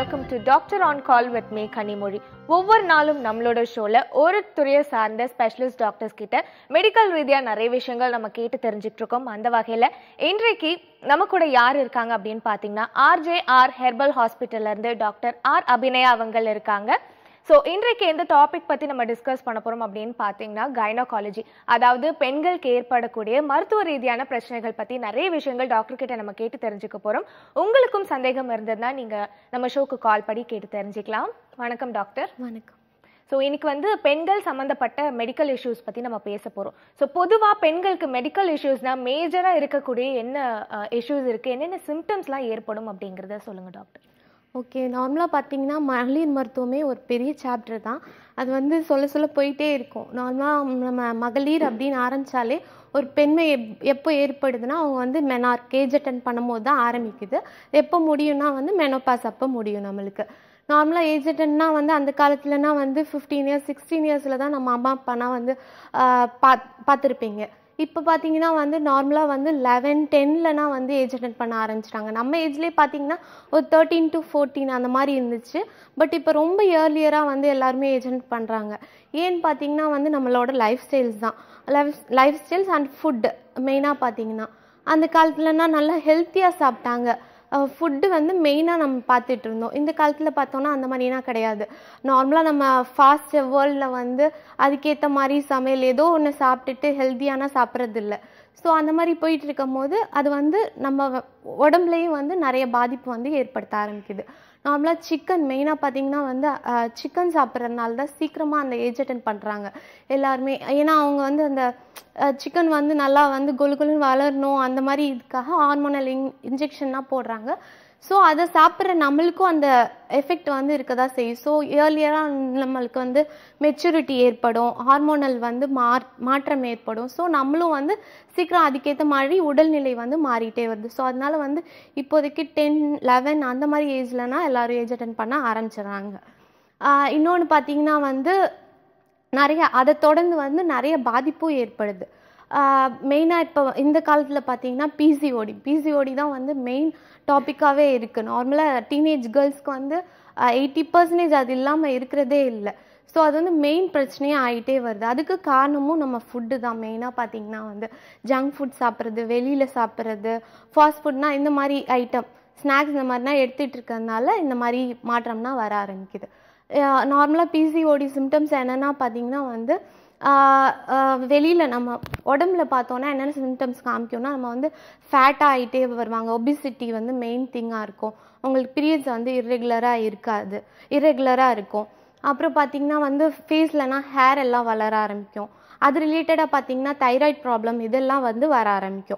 Welcome to doctor on call with me Kanimozhi ஒவ்வொரு நாளும் நம்மளோட ஷோல ஒரு துறையை சார்ந்த ஸ்பெஷலிஸ்ட் டாக்டர்ஸ் கிட்ட மெடிக்கல் ரீதியா நிறைய விஷயங்கள் நம்ம கேட்டு தெரிஞ்சுட்டு இருக்கோம் அந்த வகையில இன்றைக்கு நம்ம கூட யார் இருக்காங்க அப்படின்னு பாத்தீங்கன்னா ஆர்ஜே ஆர் ஹெர்பல் ஹாஸ்பிட்டல்ல இருந்து டாக்டர் ஆர் அபிநயா அவங்கள் இருக்காங்க ஸோ இன்றைக்கு எந்த டாபிக் பற்றி நம்ம டிஸ்கஸ் பண்ண போகிறோம் அப்படின்னு பார்த்தீங்கன்னா கைனோகாலஜி அதாவது பெண்களுக்கு ஏற்படக்கூடிய மருத்துவ ரீதியான பிரச்சனைகள் பற்றி நிறைய விஷயங்கள் டாக்டர் கிட்ட நம்ம கேட்டு தெரிஞ்சுக்க போகிறோம் உங்களுக்கும் சந்தேகம் இருந்ததுன்னா நீங்கள் நம்ம ஷோக்கு கால் பண்ணி கேட்டு தெரிஞ்சுக்கலாம் வணக்கம் டாக்டர் வணக்கம் ஸோ இன்னைக்கு வந்து பெண்கள் சம்மந்தப்பட்ட மெடிக்கல் இஷ்யூஸ் பற்றி நம்ம பேச போகிறோம் ஸோ பொதுவாக பெண்களுக்கு மெடிக்கல் இஷ்யூஸ்னால் மேஜராக இருக்கக்கூடிய என்ன இஷ்யூஸ் இருக்குது என்னென்ன சிம்டம்ஸ்லாம் ஏற்படும் அப்படிங்கிறத சொல்லுங்கள் டாக்டர் ஓகே நார்மலாக பார்த்தீங்கன்னா மகளிர் மருத்துவமே ஒரு பெரிய சாப்டர் தான் அது வந்து சொல்ல சொல்ல போயிட்டே இருக்கும் நார்மலாக நம்ம மகளிர் அப்படின்னு ஆரம்பித்தாலே ஒரு பெண்மை எப் எப்போ ஏற்படுதுன்னா அவங்க வந்து மெனார் கேஜ் அட்டன் பண்ணும்போது தான் ஆரம்பிக்குது எப்போ முடியும்னா வந்து மெனோபாஸ் அப்போ முடியும் நம்மளுக்கு நார்மலாக ஏஜ் அட்டன்னா வந்து அந்த காலத்துலனா வந்து ஃபிஃப்டீன் இயர்ஸ் சிக்ஸ்டீன் இயர்ஸில் தான் நம்ம அம்மா அப்பானா வந்து ஆஹ், பாத் பார்த்துருப்பீங்க இப்போ பார்த்தீங்கன்னா வந்து நார்மலாக வந்து லெவன் டென்லனா வந்து ஏஜ் அட்டன் பண்ண ஆரம்பிச்சிட்டாங்க நம்ம ஏஜ்லேயே பார்த்தீங்கன்னா ஒரு தேர்ட்டீன் டு ஃபோர்டீன் அந்த மாதிரி இருந்துச்சு பட் இப்போ ரொம்ப இயர்லியராக வந்து எல்லாருமே ஏஜ் அட்டன் பண்ணுறாங்க ஏன்னு பார்த்தீங்கன்னா வந்து நம்மளோட லைஃப் ஸ்டைல்ஸ் தான் life lifestyles and food மெயினாக பார்த்தீங்கன்னா அந்த காலத்துலனா நல்லா ஹெல்த்தியாக சாப்பிட்டாங்க ஃபுட்டு வந்து மெயினாக நம்ம பார்த்துட்டு இருந்தோம் இந்த காலத்தில் பார்த்தோன்னா அந்த மாதிரிலாம் கிடையாது நார்மலாக நம்ம ஃபாஸ்ட் வேர்ல்டில் வந்து அதுக்கேற்ற மாதிரி சமையல் ஏதோ ஒன்று சாப்பிட்டுட்டு ஹெல்த்தியான சாப்பிட்றது இல்லை ஸோ அந்த மாதிரி போயிட்டு இருக்கும் போது அது வந்து நம்ம வ- உடம்புலையும் வந்து நிறைய பாதிப்பு வந்து ஏற்படுத்த ஆரம்பிக்குது நார்மலாக சிக்கன் மெயினாக பார்த்தீங்கன்னா வந்து சிக்கன் சாப்பிட்றதுனால தான் சீக்கிரமாக அந்த ஏஜ் அட்டன் பண்ணுறாங்க எல்லாருமே ஏன்னா அவங்க வந்து அந்த சிக்கன் வந்து நல்லா வந்து கொலு கொலுன்னு வளரணும் அந்த மாதிரி இதுக்காக ஹார்மோனல் இன் இன்ஜெக்ஷன்லாம் போடுறாங்க ஸோ அதை சாப்பிட்ற நம்மளுக்கும் அந்த எஃபெக்ட் வந்து இருக்க தான் செய்யும் ஸோ இயர்லியராக நம்மளுக்கு வந்து மெச்சூரிட்டி ஏற்படும் ஹார்மோனல் வந்து மாற் மாற்றம் ஏற்படும் ஸோ நம்மளும் வந்து சீக்கிரம் அதுக்கேற்ற மாதிரி உடல்நிலை வந்து மாறிட்டே வருது ஸோ அதனால வந்து இப்போதைக்கு டென் லெவன் அந்த மாதிரி ஏஜ்லனா எல்லாரும் ஏஜ் அட்டன் பண்ண ஆரம்பிச்சிடுறாங்க இன்னொன்று பார்த்தீங்கன்னா வந்து நிறைய அதை தொடர்ந்து வந்து நிறைய பாதிப்பும் ஏற்படுது மெயினாக இப்போ இந்த காலத்தில் பார்த்தீங்கன்னா பிசிஓடி பிசிஓடி தான் வந்து மெயின் டாப்பிக்காகவே இருக்குது நார்மலாக டீனேஜ் கேர்ள்ஸ்க்கு வந்து எயிட்டி பர்சன்டேஜ் அது இல்லாமல் இருக்கிறதே இல்லை ஸோ அது வந்து மெயின் பிரச்சனையாக ஆகிட்டே வருது அதுக்கு காரணமும் நம்ம ஃபுட்டு தான் மெயினாக பார்த்தீங்கன்னா வந்து ஜங்க் ஃபுட் சாப்பிட்றது வெளியில் சாப்பிட்றது ஃபாஸ்ட் ஃபுட்னா இந்த மாதிரி ஐட்டம் ஸ்நாக்ஸ் இந்த மாதிரினா எடுத்துகிட்டு இருக்கிறதுனால இந்த மாதிரி மாற்றம்னா வர ஆரம்பிக்குது நார்மலாக பிசிஓடி சிம்டம்ஸ் என்னென்னா பார்த்தீங்கன்னா வந்து வெளியில் நம்ம உடம்புல பார்த்தோன்னா என்னென்ன சிம்டம்ஸ் காமிக்கும்னா நம்ம வந்து ஃபேட்டாக ஆகிட்டே வருவாங்க ஒபிசிட்டி வந்து மெயின் திங்காக இருக்கும் உங்களுக்கு பீரியட்ஸ் வந்து இர்ரெகுலராக இருக்காது இர்ரெகுலராக இருக்கும் அப்புறம் பார்த்தீங்கன்னா வந்து ஃபேஸ்லனா ஹேர் எல்லாம் வளர ஆரம்பிக்கும் அது ரிலேட்டடாக பார்த்தீங்கன்னா தைராய்டு ப்ராப்ளம் இதெல்லாம் வந்து வர ஆரம்பிக்கும்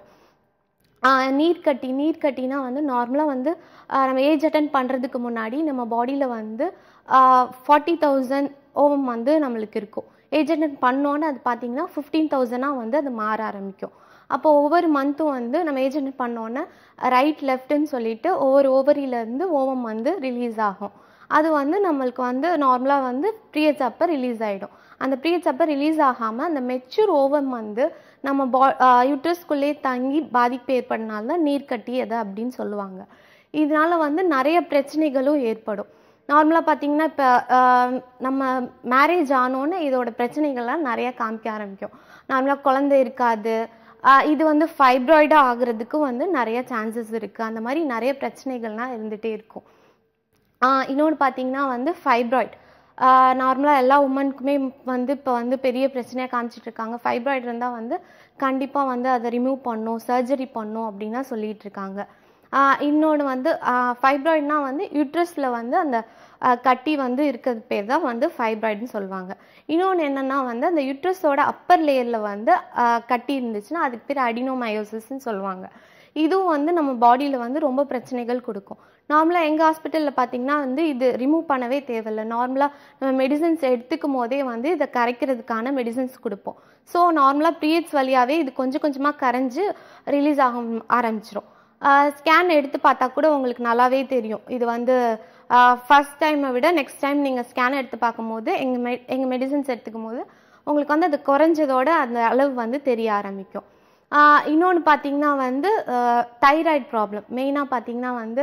ஆஹ் நீர்க்கட்டி நீர்க்கட்டினா வந்து நார்மலாக வந்து ஆஹ் நம்ம ஏஜ் அட்டன் பண்ணுறதுக்கு முன்னாடி நம்ம பாடியில் வந்து ஃபார்ட்டி தௌசண்ட் ஓவம் வந்து நம்மளுக்கு இருக்கும் ஏஜ் அட்டன் பண்ணோன்னு அது பார்த்தீங்கன்னா ஃபிஃப்டீன் தௌசண்டாக வந்து அது மாற ஆரம்பிக்கும் அப்போ ஒவ்வொரு மந்த்தும் வந்து நம்ம ஏஜ் அட்டன் பண்ணோன்னே ரைட் லெஃப்ட்னு சொல்லிட்டு ஒவ்வொரு ஓவரியிலேருந்து ஓவம் வந்து ரிலீஸ் ஆகும் அது வந்து நம்மளுக்கு வந்து நார்மலாக வந்து ப்ரீயட்ஸ் அப்போ ரிலீஸ் ஆகிடும் அந்த ப்ரீயட்ஸ் அப்போ ரிலீஸ் ஆகாமல் அந்த மெச்சூர் ஓவம் வந்து நம்ம பா யூட்ரஸ்குள்ளே தங்கி பாதிப்பு ஏற்படனால தான் நீர் கட்டி அது அப்படின்னு சொல்லுவாங்க இதனால வந்து நிறைய பிரச்சனைகளும் ஏற்படும் நார்மலாக பார்த்தீங்கன்னா இப்போ நம்ம மேரேஜ் ஆனோன்னு இதோட பிரச்சனைகள்லாம் நிறைய காமிக்க ஆரம்பிக்கும் நார்மலாக குழந்தை இருக்காது ஆஹ் இது வந்து ஃபைப்ராய்டாக ஆகுறதுக்கும் வந்து நிறைய சான்சஸ் இருக்குது அந்த மாதிரி நிறைய பிரச்சனைகள்லாம் இருந்துகிட்டே இருக்கும் இன்னொன்று பார்த்தீங்கன்னா வந்து ஃபைப்ராய்ட் நார்மலாக எல்லா உமனுக்குமே வந்து இப்போ வந்து பெரிய பிரச்சனையாக காமிச்சிட்டு இருக்காங்க ஃபைப்ராய்டு இருந்தால் வந்து கண்டிப்பாக வந்து அதை ரிமூவ் பண்ணும் சர்ஜரி பண்ணும் அப்படின்னா சொல்லிட்டு இருக்காங்க இன்னொன்று வந்து ஃபைப்ராய்ட்னா வந்து யூட்ரஸில் வந்து அந்த ஆஹ் கட்டி வந்து இருக்கிறது பேர் தான் வந்து ஃபைப்ராய்டுன்னு சொல்லுவாங்க இன்னொன்று என்னென்னா வந்து அந்த யூட்ரஸோட அப்பர் லேயரில் வந்து ஆஹ் கட்டி இருந்துச்சுன்னா அதுக்கு பேர் அடினோமயோசிஸ்ன்னு சொல்லுவாங்க இதுவும் வந்து நம்ம பாடியில் வந்து ரொம்ப பிரச்சனைகள் கொடுக்கும் நார்மலாக எங்கள் ஹாஸ்பிட்டலில் பார்த்தீங்கன்னா வந்து இது ரிமூவ் பண்ணவே தேவையில்லை நார்மலாக நம்ம மெடிசன்ஸ் எடுத்துக்கும் போதே வந்து இதை கரைக்கிறதுக்கான மெடிசன்ஸ் கொடுப்போம் ஸோ நார்மலாக பீரியட்ஸ் வழியாகவே இது கொஞ்சம் கொஞ்சமாக கரைஞ்சு ரிலீஸ் ஆக ஆரம்பிச்சிரும் ஸ்கேன் எடுத்து பார்த்தா கூட உங்களுக்கு நல்லாவே தெரியும் இது வந்து ஃபர்ஸ்ட் டைமை விட நெக்ஸ்ட் டைம் நீங்கள் ஸ்கேன் எடுத்து பார்க்கும்போது எங்கள் மெ எங்கள் மெடிசன்ஸ் எடுத்துக்கும் போது உங்களுக்கு வந்து அது குறைஞ்சதோட அந்த அளவு வந்து தெரிய ஆரம்பிக்கும் இன்னொன்று பார்த்தீங்கன்னா வந்து தைராய்டு ப்ராப்ளம் மெயினாக பார்த்தீங்கன்னா வந்து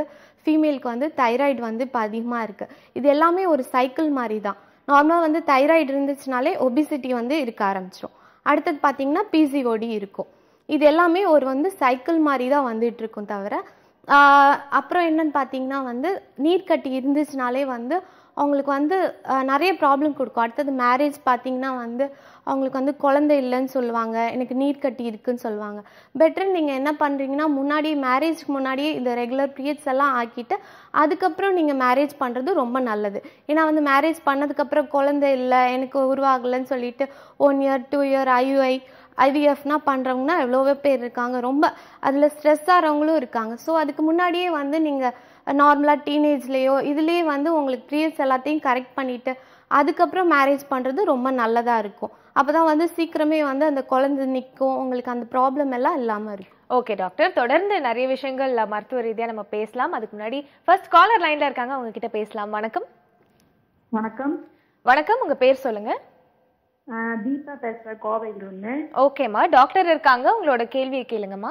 ஃபீமேலுக்கு வந்து தைராய்டு வந்து இப்போ அதிகமாக இருக்குது இது எல்லாமே ஒரு சைக்கிள் மாதிரி தான் நார்மலாக வந்து தைராய்டு இருந்துச்சுனாலே ஒபிசிட்டி வந்து இருக்க ஆரம்பிச்சிடும் அடுத்தது பார்த்தீங்கன்னா பிசிஓடி இருக்கும் இது எல்லாமே ஒரு வந்து சைக்கிள் மாதிரி தான் வந்துட்டு இருக்கும் தவிர ஆஹ் அப்புறம் என்னன்னு பார்த்தீங்கன்னா வந்து நீர்க்கட்டி இருந்துச்சுனாலே வந்து அவங்களுக்கு வந்து ஆஹ் நிறைய ப்ராப்ளம் கொடுக்கும் அடுத்தது மேரேஜ் பார்த்தீங்கன்னா வந்து அவங்களுக்கு வந்து குழந்தை இல்லைன்னு சொல்லுவாங்க எனக்கு நீர்க்கட்டி இருக்குன்னு சொல்லுவாங்க பெட்டர் நீங்கள் என்ன பண்ணுறீங்கன்னா முன்னாடி மேரேஜ்க்கு முன்னாடியே இந்த ரெகுலர் பீரியட்ஸ் எல்லாம் ஆக்கிட்டு அதுக்கப்புறம் நீங்கள் மேரேஜ் பண்ணுறது ரொம்ப நல்லது ஏன்னா வந்து மேரேஜ் பண்ணதுக்கப்புறம் குழந்தை இல்லை எனக்கு உருவாகலைன்னு சொல்லிட்டு one year two year IUI ஐவிஎஃப்னா பண்ணுறவங்கன்னா எவ்வளோவோ பேர் இருக்காங்க ரொம்ப அதில் ஸ்ட்ரெஸ் ஆகிறவங்களும் இருக்காங்க ஸோ அதுக்கு முன்னாடியே வந்து நீங்கள் நார்மலாக டீனேஜ்லேயோ இதுலேயே வந்து உங்களுக்கு பீரியட்ஸ் எல்லாத்தையும் கரெக்ட் பண்ணிவிட்டு அதுக்கப்புறம் மேரேஜ் பண்ணுறது ரொம்ப நல்லதாக இருக்கும் அப்போ தான் வந்து சீக்கிரமே வந்து அந்த குழந்தை நிற்கும் உங்களுக்கு அந்த ப்ராப்ளம் எல்லாம் இல்லாமல் இருக்கும் ஓகே டாக்டர் தொடர்ந்து நிறைய விஷயங்கள் அஹ், மருத்துவ ரீதியா நம்ம பேசலாம் அதுக்கு முன்னாடி ஃபர்ஸ்ட் காலர் லைன்ல இருக்காங்க அவங்க கிட்ட பேசலாம் வணக்கம் வணக்கம் வணக்கம் உங்க பேர் சொல்லுங்க ஆஹ் தீபா பேசுறேன் கோவையிலிருந்து ஓகேம்மா டாக்டர் இருக்காங்க உங்களோட கேள்வியை கேளுங்கம்மா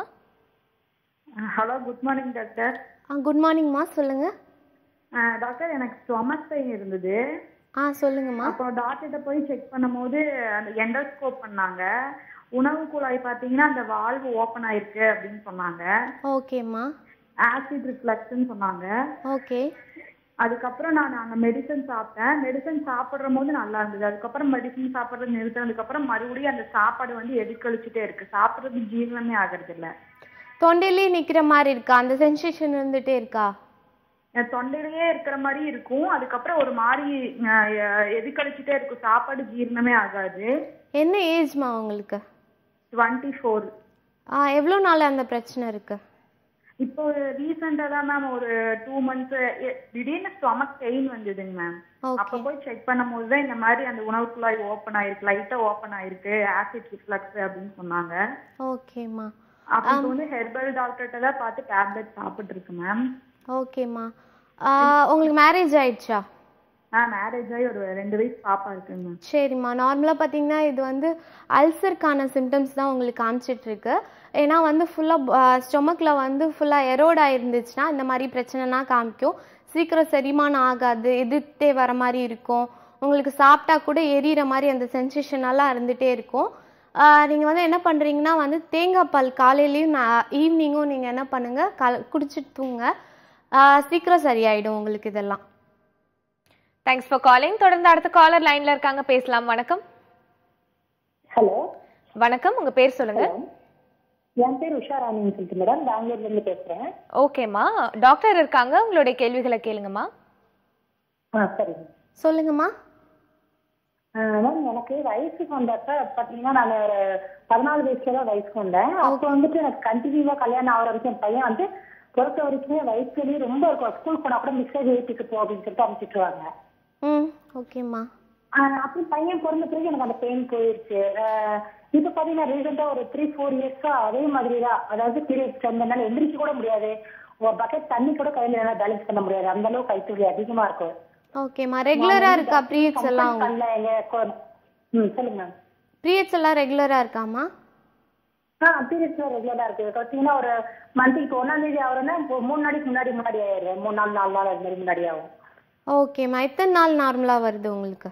hello good morning doctor ah good மார்னிங்மா சொல்லுங்கள் ஆஹ் டாக்டர் எனக்கு ஸ்டொமக் பெயின் இருந்தது ஆ சொல்லுங்கம்மா அப்போ டாக்டர்கிட்ட போய் செக் பண்ணும்போது அந்த எண்டோஸ்கோப் பண்ணாங்க உணவு குழாய் பார்த்தீங்கன்னா அந்த வால்வு ஓப்பன் ஆயிருக்கு அப்படின்னு சொன்னாங்க ஓகேம்மா ஆசிட் ரிஃப்ளக்ஸ்ன்னு சொன்னாங்க ஓகே அதுக்கப்புறம் நான் அங்கே மெடிசன் சாப்பிட்டேன் மெடிசன் சாப்பிட்ற போது நல்லா இருந்தது அதுக்கப்புறம் மெடிசன் சாப்பிட்றது நிறுத்தினதுக்கப்புறம் மறுபடியும் அந்த சாப்பாடு வந்து எதிர்கழிச்சுட்டே இருக்கு சாப்பிட்றது ஜீரணமே ஆகிறது இல்ல தொண்டையிலே நிற்கிற மாதிரி இருக்கா அந்த சென்சேஷன் இருந்துகிட்டே இருக்கா என் தொண்டையிலேயே இருக்கிற மாதிரி இருக்கும் அதுக்கப்புறம் ஒரு மாதிரி அஹ், எதிர்கழிச்சுட்டே இருக்கும் சாப்பாடு ஜீரணமே ஆகாது என்ன ஏஜ்மா உங்களுக்கு டுவெண்ட்டி ஃபோர் ஆ எவ்வளோ நாள் அந்த பிரச்சனை இருக்கு இப்போ ரீசெண்டாக தான் மேம் ஒரு டூ மந்த்ஸ் திடீர்னு ஸ்டொமக் பெயின் வந்ததுங்க மேம் அப்ப ஓகே போய் செக் பண்ணும்போது தான் இந்த மாதிரி அந்த உணவு குழாய் ஓப்பன் ஆயிருக்கு லைட்டா ஓப்பன் ஆயிருக்கு ஆசிட் ரிஃப்ளக்ஸ் அப்படின்னு சொன்னாங்க ஓகேம்மா அப்ப இப்போ வந்து ஹெர்பல் டாக்டர்கிட்ட தான் பார்த்து டேப்லெட் சாப்பிட்டு இருக்கு மேம் ஓகேம்மா ஆ, உங்களுக்கு மேரேஜ் ஆயிடுச்சா ஆ மேரேஜ் ஆகி ஒரு ரெண்டு வயசு பாப்பா இருக்குங்க மேம் சரிம்மா நார்மலாக பார்த்தீங்கன்னா இது வந்து அல்சருக்கான சிம்டம்ஸ் தான் உங்களுக்கு காமிச்சிட்டு இருக்கு ஏன்னா வந்து ஃபுல்லாக ஸ்டொமக்கில் வந்து ஃபுல்லாக எரோட் ஆயிருந்துச்சுன்னா இந்த மாதிரி பிரச்சனைலாம் காமிக்கும் சீக்கிரம் செரிமானம் ஆகாது எதிர்த்தே வர மாதிரி இருக்கும் உங்களுக்கு சாப்பிட்டா கூட எரியிற மாதிரி அந்த சென்சேஷன் எல்லாம் இருந்துகிட்டே இருக்கும் நீங்கள் வந்து என்ன பண்ணுறீங்கன்னா வந்து தேங்காய் பால் காலையிலையும் ஈவினிங்கும் நீங்கள் என்ன பண்ணுங்கள் கல குடிச்சிட்டு தூங்க ஆஹ் சீக்கிரம் சரியாயிடும் உங்களுக்கு இதெல்லாம் தேங்க்ஸ் ஃபார் காலிங் தொடர்ந்து அடுத்த காலர் லைன்ல இருக்காங்க பேசலாம் வணக்கம் ஹலோ வணக்கம் உங்க பேர் சொல்லுங்க என் பேர் உஷா ராணின்னு சொல்லிட்டு மேடம் பெங்களூர்ல இருந்து பேசுறேன் ஓகேம்மா டாக்டர் இருக்காங்க உங்களுடைய கேள்விகளை கேளுங்கம்மா ஆ சரிங்க சொல்லுங்கம்மா மேம் எனக்கு வயசுக்கு வந்தப்ப பாத்தீங்கன்னா நான் ஒரு பதினாலு வயசுல தான் வயசுக்கு வந்தேன் அப்போ வந்துட்டு எனக்கு கண்டினியூவா கல்யாணம் ஆகிற வரைக்கும் என் பையன் வந்து பொறுத்த வரைக்குமே வயசுலயே ரொம்ப இருக்கும் ஸ்கூல் போனா கூட மிக்சர் ஏற்றிட்டு போ அப்படின்னு சொல்லிட்டு அனுப்பிச்சிட்டுருவாங்க ம் ஓகேம்மா அப்புறம் பையன் பிறந்த பிறகு எனக்கு அந்த பெயின் போயிருச்சு ஆஹ் இப்ப பாத்தீங்கன்னா ரீசெண்டா ஒரு த்ரீ ஃபோர் இயர்ஸா அதே மாதிரி தான் அதாவது பீரியட்ஸ் வந்தனால எந்திரிச்சு கூட முடியாது ஒரு பக்கெட் தண்ணி கூட கையில என்னால பேலன்ஸ் பண்ண முடியாது அந்த அளவுக்கு கைத்தொழி அதிகமா இருக்கும் ஓகேம்மா ரெகுலராக இருக்கா ப்ரீயட்ஸ் எல்லாம் complaint பண்ணல எங்க கொ- ம் சொல்லுங்க மேம் ப்ரீயட்ஸ் எல்லாம் ரெகுலராக இருக்காம்மா ஆ பீரியட்ஸ் ரெகுலரா இருக்கு பாத்தீங்கன்னா ஒரு மந்த் இப்போ ஒன்னாம் தேதி ஆகுறோம்னா இப்போ மூணு நாளைக்கு முன்னாடி முன்னாடி ஆயிடுறேன் மூணு நாள் நாலு நாள் அது மாதிரி முன்னாடி ஆகும் ஓகேம்மா எத்தனை நாள் நார்மலாக வருது உங்களுக்கு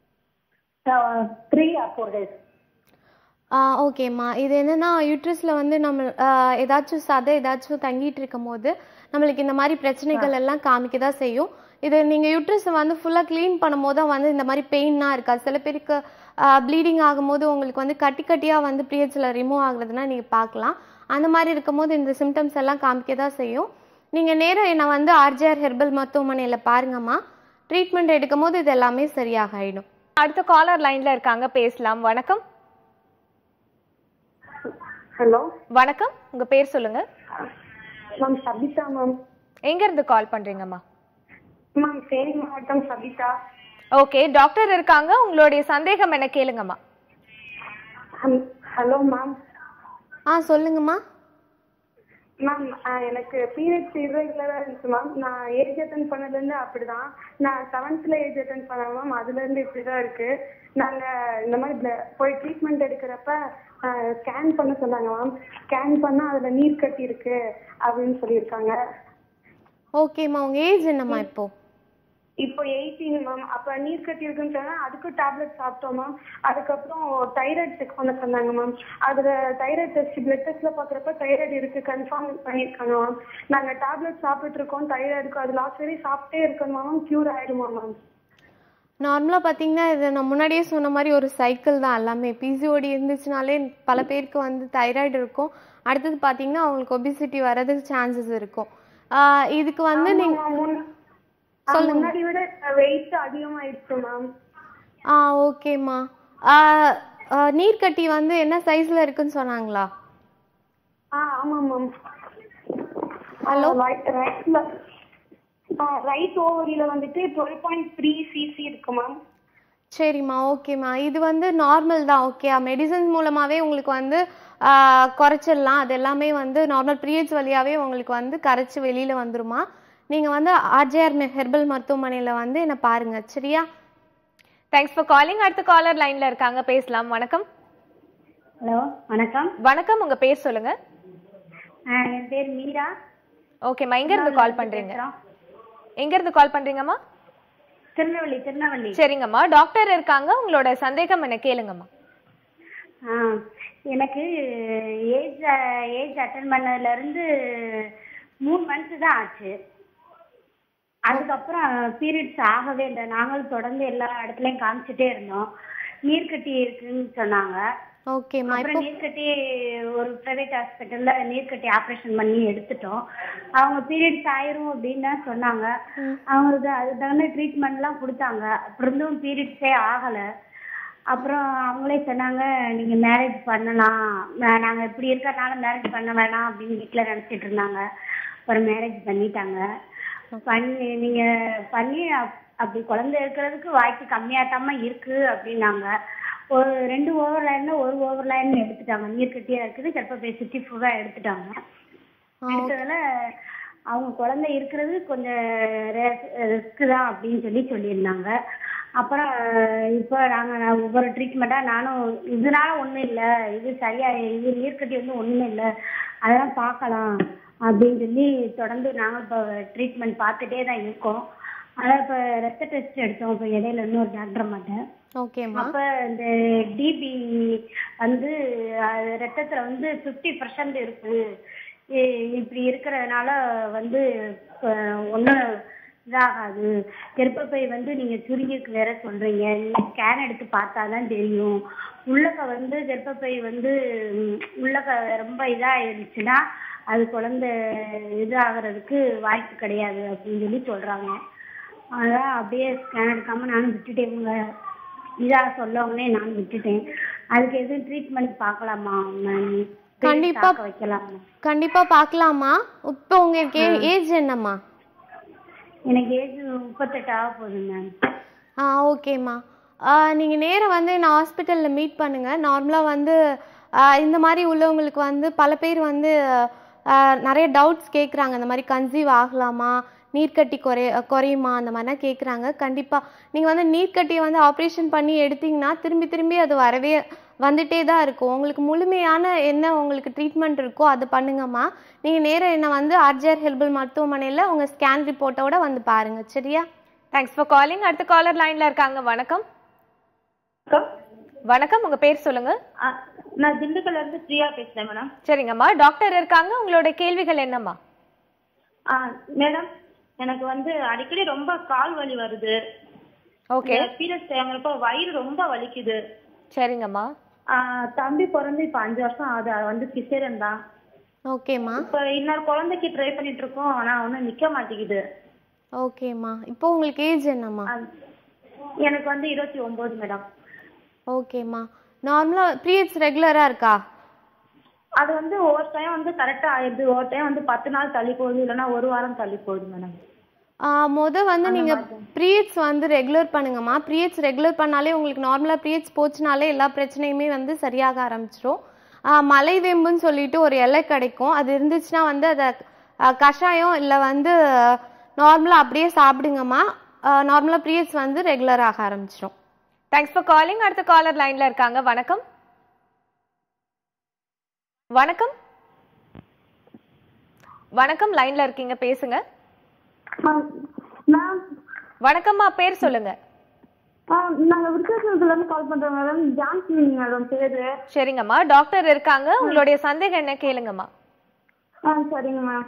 three or four days ah ஓகேம்மா இது என்னன்னா யூட்ரஸில் வந்து நம்ம ஆ, ஏதாச்சும் சதை ஏதாச்சும் தங்கிட்டு இருக்கும் போது நம்மளுக்கு இந்த மாதிரி பிரச்சனைகள் எல்லாம் காமிக்க தான் செய்யும் இது நீங்கள் யூட்ரஸை வந்து ஃபுல்லாக க்ளீன் பண்ணும்போது தான் வந்து இந்த மாதிரி பெயின்லாம் இருக்காது சில பேருக்கு ப்ளீடிங் ஆகும்போது உங்களுக்கு வந்து கட்டி கட்டியாக வந்து பீரியட்ஸில் ரிமூவ் ஆகுறதுனா நீங்கள் பார்க்கலாம் அந்த மாதிரி இருக்கும்போது இந்த சிம்டம்ஸ் எல்லாம் காமிக்க தான் செய்யும் நீங்கள் நேராக என்னை வந்து ஆர்ஜிஆர் ஹெர்பல் மருத்துவமனையில் பாருங்கம்மா ட்ரீட்மெண்ட் எடுக்கும் போது இது எல்லாமே சரியாகிடும் அடுத்த காலர் லைன்ல இருக்காங்க பேசலாம் வணக்கம் ஹலோ வணக்கம் உங்க பேர் சொல்லுங்க மேம் சபிதா மேம் எங்க இருந்து கால் பண்றீங்கம்மா மேம் சேலம் மாவட்டம் சபிதா ஓகே டாக்டர் இருக்காங்க உங்களுடைய சந்தேகம் என்ன கேளுங்கம்மா ஹம், ஹலோ மேம் ஆ சொல்லுங்கம்மா மேம் ஆஹ், எனக்கு பீரியட்ஸ் irregular-ஆ இருந்துச்சு மேம் நான் ஏஜ் அட்டன் பண்ணதுலேருந்து அப்படிதான் நான் செவன்த்தில் ஏஜ் அட்டன் பண்ணேன் மேம் அதுலேருந்து இப்படி தான் இருக்கு நாங்கள் இந்த மாதிரி blood- போய் ட்ரீட்மெண்ட் எடுக்கிறப்ப ஸ்கேன் பண்ண சொன்னாங்க மேம் ஸ்கேன் பண்ணால் அதில் நீர் கட்டி இருக்கு அப்படின்னு சொல்லியிருக்காங்க ஓகேம்மா உங்கள் ஏஜ் என்னம்மா இப்போ இப்போ எயிட்டீன் மேம் அப்ப நீர் கட்டி இருக்குன்னு சொன்னா அதுக்கு டேப்லெட் சாப்பிட்டோம் மேம் அதுக்கப்புறம் தைராய்டு செக் பண்ண சொன்னாங்க மேம் அதுல தைராய்டு டெஸ்ட் பிளட் டெஸ்ட்ல பாக்குறப்ப தைராய்டு இருக்கு கன்ஃபார்ம் பண்ணிருக்காங்க மேம் நாங்க டேப்லெட் சாப்பிட்டு இருக்கோம் தைராய்டுக்கு அது லாஸ்ட் வரையும் சாப்பிட்டே இருக்கணுமா மேம் கியூர் ஆயிடுமா மேம் நார்மலாக பார்த்தீங்கன்னா இது நான் முன்னாடியே சொன்ன மாதிரி ஒரு சைக்கிள் தான் எல்லாமே பிசிஓடி இருந்துச்சுனாலே பல பேருக்கு வந்து தைராய்டு இருக்கும் அடுத்தது பார்த்தீங்கன்னா அவங்களுக்கு ஒபிசிட்டி வர்றதுக்கு சான்சஸ் இருக்கும் ஆஹ் இதுக்கு வந்து நீங்கள் ஆமா, முன்ன- ஆ, முன்னாடி விட வெயிட் அதிகமாயிடுச்சு மேம் ஆ ஓகேம்மா நீர்க்கட்டி வந்து என்ன சைஸில் இருக்குன்னு சொன்னாங்களா ஆ ஆமா மேம் Hello? ரைட்ல ரைட் ஓவரியில வந்துட்டு டுவெல் பாயிண்ட் த்ரீ சிசி இருக்கு மேம் சரிம்மா ஓகேம்மா இது வந்து நார்மல் தான் ஓகே மெடிசன்ஸ் மூலமாகவே உங்களுக்கு வந்து ஆ, குறைச்சிடலாம் அது எல்லாமே வந்து நார்மல் பீரியட்ஸ் வழியாகவே உங்களுக்கு வந்து கரைச்சி வெளியில் வந்துருமா நீங்கள் வந்து ஆர்ஜேஆர் ஹெர்பல் மருத்துவமனையில் வந்து என்னை பாருங்க சரியா தேங்க்ஸ் ஃபார் காலிங் அடுத்த காலர் லைன்ல இருக்காங்க பேசலாம் வணக்கம் ஹலோ வணக்கம் வணக்கம் உங்க பேர் சொல்லுங்க ஆஹ் என் பேர் மீரா ஓகேம்மா எங்க இருந்து கால் பண்றீங்க பேசுறோம். எங்க இருந்து கால் பண்றீங்கம்மா திருநெல்வேலி திருநெல்வேலி சரிங்கம்மா டாக்டர் இருக்காங்க உங்களோட சந்தேகம் என்ன கேளுங்கம்மா ஆ எனக்கு ஏஜ் ஏஜ் அட்டன் பண்ணதுல இருந்து மூணு மந்த்ஸ் தான் ஆச்சு அதுக்கப்புறம் பீரியட்ஸ் ஆகவே இல்லை நாங்களும் தொடர்ந்து எல்லா இடத்துலயும் காமிச்சிட்டே இருந்தோம் நீர்க்கட்டி இருக்குன்னு சொன்னாங்க ஓகேம்மா இப்போ அப்புறம் நீர்க்கட்டி ஒரு பிரைவேட் ஹாஸ்பிட்டல்ல நீர்க்கட்டி ஆபரேஷன் பண்ணி எடுத்துட்டோம் அவங்க பீரியட்ஸ் ஆயிரும் அப்படின்னு தான் சொன்னாங்க அவங்களுக்கு அது தகுந்த ட்ரீட்மெண்ட்லாம் கொடுத்தாங்க அப்புறம் இருந்தும் பீரியட்ஸே ஆகல அப்புறம் அவங்களே சொன்னாங்க நீங்க மேரேஜ் பண்ணலாம் நா- நாங்க இப்படி இருக்கறனால மேரேஜ் பண்ண வேணாம் அப்படின்னு வீட்டுல நினைச்சிட்டு இருந்தாங்க அப்புறம் மேரேஜ் பண்ணிட்டாங்க பண்ணி நீங்க பண்ணி அப்- அப்படி குழந்தை இருக்கிறதுக்கு வாய்ப்பு கம்மியாட்டாம இருக்கு அப்படின்னாங்க ஒரு ரெண்டு ஓவர் லைன்ல ஒரு ஓவர் லைன் எடுத்துட்டாங்க நீர் கட்டியா இருக்குது கர்ப்பப்பை சுற்றி ஃபுல்லா எடுத்துட்டாங்க எடுத்ததுல அவங்க குழந்தை இருக்கிறது கொஞ்சம் ரிஸ்க் தான் அப்படின்னு சொல்லி சொல்லியிருந்தாங்க அப்புறம் இப்போ நாங்கள் ஒவ்வொரு ட்ரீட்மெண்ட்டாக நானும் இதனால ஒன்றும் இல்லை இது சரியா இது நீர்க்கட்டி வந்து ஒன்றுமே இல்லை அதெல்லாம் பார்க்கலாம் அப்படின்னு சொல்லி தொடர்ந்து நாங்கள் இப்போ ட்ரீட்மெண்ட் பார்த்துட்டே தான் இருக்கோம் அதான் இப்போ ரத்த டெஸ்ட் எடுத்தோம் இப்போ இடையில இன்னொரு டாக்டர் மாட்டேன் ஓகேம்மா அப்ப இந்த டிபி வந்து அது ரத்தத்துல வந்து ஃபிஃப்டி பர்சன்ட் இருக்கு இ- இப்படி இருக்கிறதுனால வந்து ஒன்றும் இதாகாது கர்ப்பப்பை வந்து நீங்க சுருங்கிருக்கு வேற சொல்றீங்க ஸ்கேன் எடுத்து பார்த்தாதான் தெரியும் உள்ளக்க வந்து கர்ப்பப்பை வந்து ம், உள்ளக்க ரொம்ப இதா இருந்துச்சுன்னா அது குழந்தை இது ஆகிறதுக்கு வாய்ப்பு கிடையாது அப்படின்னு சொல்லி சொல்றாங்க அதான் அப்படியே ஸ்கேன் எடுக்காம நானும் விட்டுட்டேன் இவங்க இதா சொல்லவுடனே நான் விட்டுட்டேன் அதுக்கு எதுவும் ட்ரீட்மெண்ட் பார்க்கலாமா மேம் கண்டிப்பா. வைக்கலாமா கண்டிப்பா பார்க்கலாமா இப்போ உங்களுக்கு ஏஜ் என்னம்மா எனக்கு ஏஜ் முப்பத்தெட்டு ஆக போகுது மேம் ஆ ஓகேம்மா நீங்கள் நேராக வந்து நான் ஹாஸ்பிட்டலில் மீட் பண்ணுங்கள் நார்மலாக வந்து ஆ, இந்த மாதிரி உள்ளவங்களுக்கு வந்து பல பேர் வந்து ஆ, நிறைய டவுட்ஸ் கேட்குறாங்க இந்த மாதிரி கன்சீவ் ஆகலாமா நீர்க்கட்டி குறை குறையுமா அந்த மாதிரிலாம் கேட்குறாங்க கண்டிப்பாக நீங்கள் வந்து நீர்க்கட்டியை வந்து ஆப்ரேஷன் பண்ணி எடுத்தீங்கன்னா திரும்பி திரும்பி அது வரவே வந்துட்டே தான் இருக்கும் உங்களுக்கு முழுமையான என்ன உங்களுக்கு ட்ரீட்மெண்ட் இருக்கோ அது பண்ணுங்கம்மா நீங்கள் நேராக என்ன வந்து ஆர்ஜிஆர் ஹெல்பல் மருத்துவமனையில் உங்கள் ஸ்கேன் ரிப்போர்ட்டோட வந்து பாருங்கள் சரியா தேங்க்ஸ் ஃபார் காலிங் அடுத்த காலர் லைன்ல இருக்காங்க வணக்கம் வணக்கம் உங்க பேர் சொல்லுங்க நான் திண்டுக்கல்ல இருந்து பிரியா பேசுறேன் மேடம் சரிங்கம்மா டாக்டர் இருக்காங்க உங்களோட கேள்விகள் என்னம்மா மேடம் எனக்கு வந்து அடிக்கடி ரொம்ப கால் வலி வருது ஓகே பீரியட்ஸ் டைம்லப்போ வயிறு ரொம்ப வலிக்குது சரிங்கம்மா ஆ, தம்பி பிறந்து இப்ப அஞ்சு வருஷம் ஆகுது அது வந்து சிசேரியன் தான் ஓகேம்மா இப்ப இன்னொரு குழந்தைக்கு ட்ரை பண்ணிட்டு இருக்கோம் ஆனா ஒண்ணும் நிக்க மாட்டேங்குது ஓகேம்மா இப்போ உங்களுக்கு ஏஜ் என்னம்மா அது- எனக்கு வந்து இருபத்தி ஒன்பது மேடம் ஓகேம்மா நார்மலாக பீரியட்ஸ் ரெகுலராக இருக்கா அது வந்து ஒவ்வொரு டைம் வந்து கரெக்டா ஆயிடுது ஒவ்வொரு டைம் வந்து பத்து நாள் தள்ளி போகுது இல்லைன்னா ஒரு வாரம் தள்ளி போகுது மேடம் முத வந்து நீங்கள் ப்ரீயட்ஸ் வந்து ரெகுலர் பண்ணுங்கம்மா ப்ரீயட்ஸ் ரெகுலர் பண்ணாலே உங்களுக்கு நார்மலாக ப்ரீயட்ஸ் போச்சுனாலே எல்லா பிரச்சனையுமே வந்து சரியாக ஆரம்பிச்சிரும் மலைவேம்புன்னு சொல்லிட்டு ஒரு இலை கிடைக்கும் அது இருந்துச்சுன்னா வந்து அதை ஆ, கஷாயம் இல்லை வந்து நார்மலாக அப்படியே சாப்பிடுங்கம்மா நார்மலாக ப்ரீயட்ஸ் வந்து ரெகுலர் ஆக ஆரம்பிச்சிரும் தேங்க்ஸ் ஃபார் காலிங் அடுத்த காலர் லைன்ல இருக்காங்க வணக்கம் வணக்கம் வணக்கம் லைன்ல இருக்கீங்க பேசுங்க மேம் வணக்கம்மா பேர் சொல்லுங்க நாங்க விருத்தாச்சலத்துல இருந்து கால் பண்றோம் மேடம் ஜான்சி மேடம் பேரு சரிங்கம்மா டாக்டர் இருக்காங்க உங்களுடைய சந்தேகம் என்ன கேளுங்கம்மா ஆ சரிங்க மேம்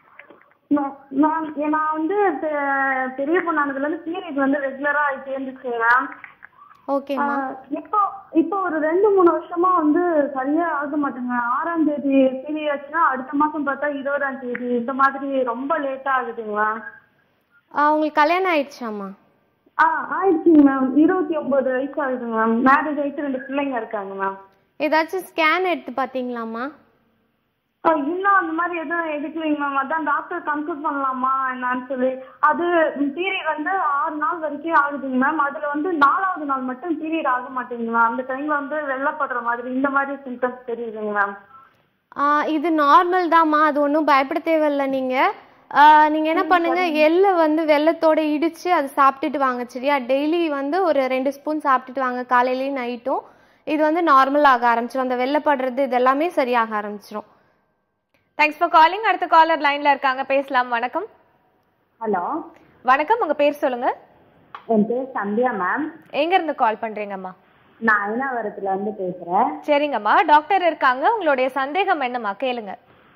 மேம் நான் வந்து பெ- பெரிய பொண்ணானதுல இருந்து பீரியட் வந்து ரெகுலரா ஆயிட்டே இருந்துச்சு மேம் ஓகேம்மா இப்போ இப்போ ஒரு ரெண்டு மூணு வருஷமா வந்து சரியா ஆக மாட்டேங்க ஆறாம் தேதி பீரியட்ஸ்னா அடுத்த மாசம் பார்த்தா இருபதாம் தேதி இந்த மாதிரி ரொம்ப லேட்டா ஆகுதுங்களா ஆ, உங்களுக்கு கல்யாணம் ஆயிடுச்சாம்மா ஆ ஆயிடுச்சுங்க மேம் இருபத்தி ஒன்பது வயசு ஆகுதுங்க மேம் மேரேஜ் ஆயிட்டு ரெண்டு பிள்ளைங்க இருக்காங்க மேம் ஏதாச்சும் ஸ்கேன் எடுத்து பார்த்தீங்களாம்மா ஆ, இன்னும் அந்த மாதிரி எதுவும் எடுக்கலைங்க மேம் அதான் டாக்டர் கன்சல்ட் பண்ணலாமா என்னன்னு சொல்லி அது பீரியட் வந்து ஆறு நாள் வரைக்கும் ஆகுதுங்க மேம் அதுல வந்து நாலாவது நாள் மட்டும் பீரியட் ஆக மாட்டேங்குது மேம் அந்த டைம்ல வந்து வெள்ளப்படுற மாதிரி இந்த மாதிரி சிம்டம்ஸ் தெரியுதுங்க மேம் ஆ, இது நார்மல் தாம்மா அது ஒன்றும் பயப்பட தேவையில்ல நீங்கள் நீங்கள் என்ன பண்ணுங்க எள்ளை வந்து வெள்ளத்தோட இடித்து அது சாப்பிட்டுட்டு வாங்க சரியா டெய்லி வந்து ஒரு ரெண்டு ஸ்பூன் சாப்பிட்டுட்டு வாங்க காலையிலையும் நைட்டும் இது வந்து நார்மல் ஆக ஆரம்பிச்சிடும் அந்த வெள்ளைப்படுறது இது எல்லாமே சரியாக ஆரம்பிச்சிடும் தேங்க்ஸ் ஃபார் காலிங் அடுத்த காலர் லைன்ல இருக்காங்க பேசலாம் வணக்கம் ஹலோ வணக்கம் உங்க பேர் சொல்லுங்க என் பேர் சந்தியா மேம் எங்க இருந்து கால் பண்றீங்கம்மா நான் ஐநாவரத்துல இருந்து பேசுறேன் சரிங்கம்மா டாக்டர் இருக்காங்க உங்களுடைய சந்தேகம் என்னம்மா கேளுங்க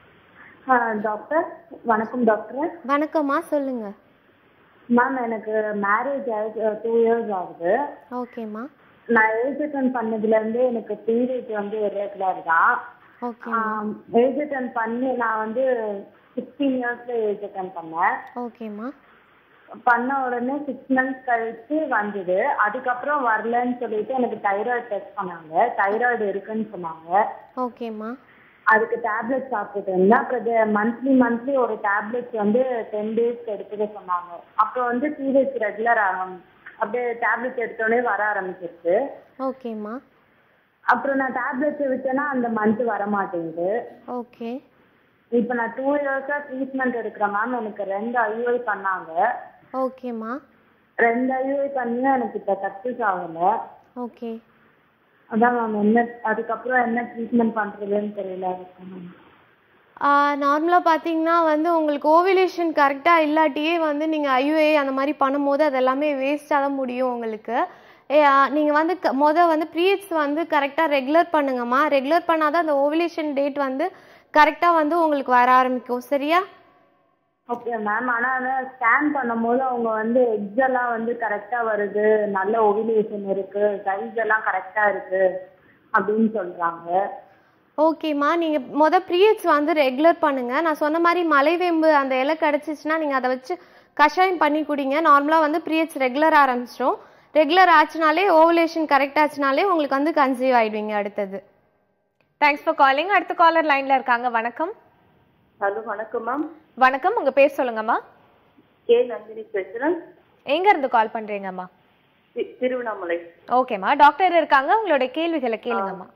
டாக்டர் வணக்கம் டாக்டர் வணக்கம்மா சொல்லுங்க மேம் எனக்கு மேரேஜ் ஆகி டூ இயர்ஸ் ஆகுது ஓகேம்மா நான் ஏஜ் அட்டன் பண்ணதுல இருந்து எனக்கு பீரியட் வந்து இரெகுலர் தான் ஓகேம்மா ஏஜ் அட்டன் பண்ணி நான் வந்து சிக்ஸ்டீன் இயர்ஸ்ல ஏஜ் அட்டன் பண்ணேன் ஓகேம்மா பண்ண உடனே சிக்ஸ் மந்த்ஸ் கழிச்சு வந்தது அதுக்கப்புறம் வரலன்னு சொல்லிட்டு எனக்கு தைராய்டு டெஸ்ட் பண்ணாங்க தைராய்டு இருக்குன்னு சொன்னாங்க ஓகேம்மா அதுக்கு டேப்லெட் சாப்பிட்டுட்டு இருந்தேன் அப்புறம் மந்த்லி மந்த்லி ஒரு டேப்லெட் வந்து டென் டேஸ்க்கு எடுத்துக்க சொன்னாங்க அப்புறம் வந்து பீரியட்ஸ் ரெகுலர் ஆகும் அப்படியே டேப்லெட் எடுத்தோடனே வர ஆரம்பிச்சிருச்சு ஓகேம்மா அப்புறம் நான் டேப்லெட் விட்டேன்னா அந்த மந்த் வர மாட்டேங்குது ஓகே இப்போ நான் டூ இயர்ஸா ட்ரீட்மெண்ட் எடுக்கிறேன் மேம் எனக்கு ரெண்டு ஐயூஐ பண்ணாங்க ஓகேம்மா ரெண்டு ஐயூஐ பண்ணியும் எனக்கு இப்போ சக்ஸஸ் ஆகலை ஓகே அதான் மேம் என்ன அதுக்கப்புறம் என்ன ட்ரீட்மெண்ட் பண்றதுன்னு தெரியல அதுக்கு மேம் நார்மலாக பார்த்தீங்கன்னா வந்து உங்களுக்கு ஓவிலேஷன் கரெக்டாக இல்லாட்டியே வந்து நீங்கள் ஐயுஏ அந்த மாதிரி பண்ணும்போது அது எல்லாமே வேஸ்ட்டாக தான் முடியும் உங்களுக்கு நீங்கள் வந்து க- மொத வந்து ப்ரீட்ஸ் வந்து கரெக்டாக ரெகுலர் பண்ணுங்கம்மா ரெகுலர் பண்ணாதான் அந்த ஓவிலேஷன் டேட் வந்து கரெக்டாக வந்து உங்களுக்கு வர ஆரம்பிக்கும் சரியா ஓகே மேம் ஆனா ஸ்கேன் பண்ணும்போது அவங்க வந்து எக்ஸ் எல்லாம் வந்து கரெக்டா வருது நல்ல ஓவிலேஷன் இருக்கு சைஸ் எல்லாம் கரெக்டா இருக்கு அப்படின்னு சொல்றாங்க ஓகேம்மா நீங்கள் மொத ப்ரீட்ஸ் வந்து ரெகுலர் பண்ணுங்கள் நான் சொன்ன மாதிரி மலைவேம்பு அந்த இலை கிடச்சிச்சின்னா நீங்கள் அதை வச்சு கஷாயம் பண்ணி குடிங்க நார்மலாக வந்து ப்ரீட்ஸ் ரெகுலர் ஆரம்பிச்சிடும் ரெகுலர் ஆச்சுனாலே ஓவலேஷன் கரெக்ட் ஆச்சுனாலே உங்களுக்கு வந்து கன்சீவ் ஆயிடுவீங்க அடுத்தது தேங்க்ஸ் ஃபார் காலிங் அடுத்த காலர் லைன்ல இருக்காங்க வணக்கம் ஹலோ வணக்கம் மேம் வணக்கம் உங்க பேர் சொல்லுங்கம்மா கே நந்தினி பேசுறேன் எங்க இருந்து கால் பண்றீங்கம்மா தி- திருவண்ணாமலை ஓகேம்மா டாக்டர் இருக்காங்க உங்களுடைய கேள்விகளை கேளுங்கம்மா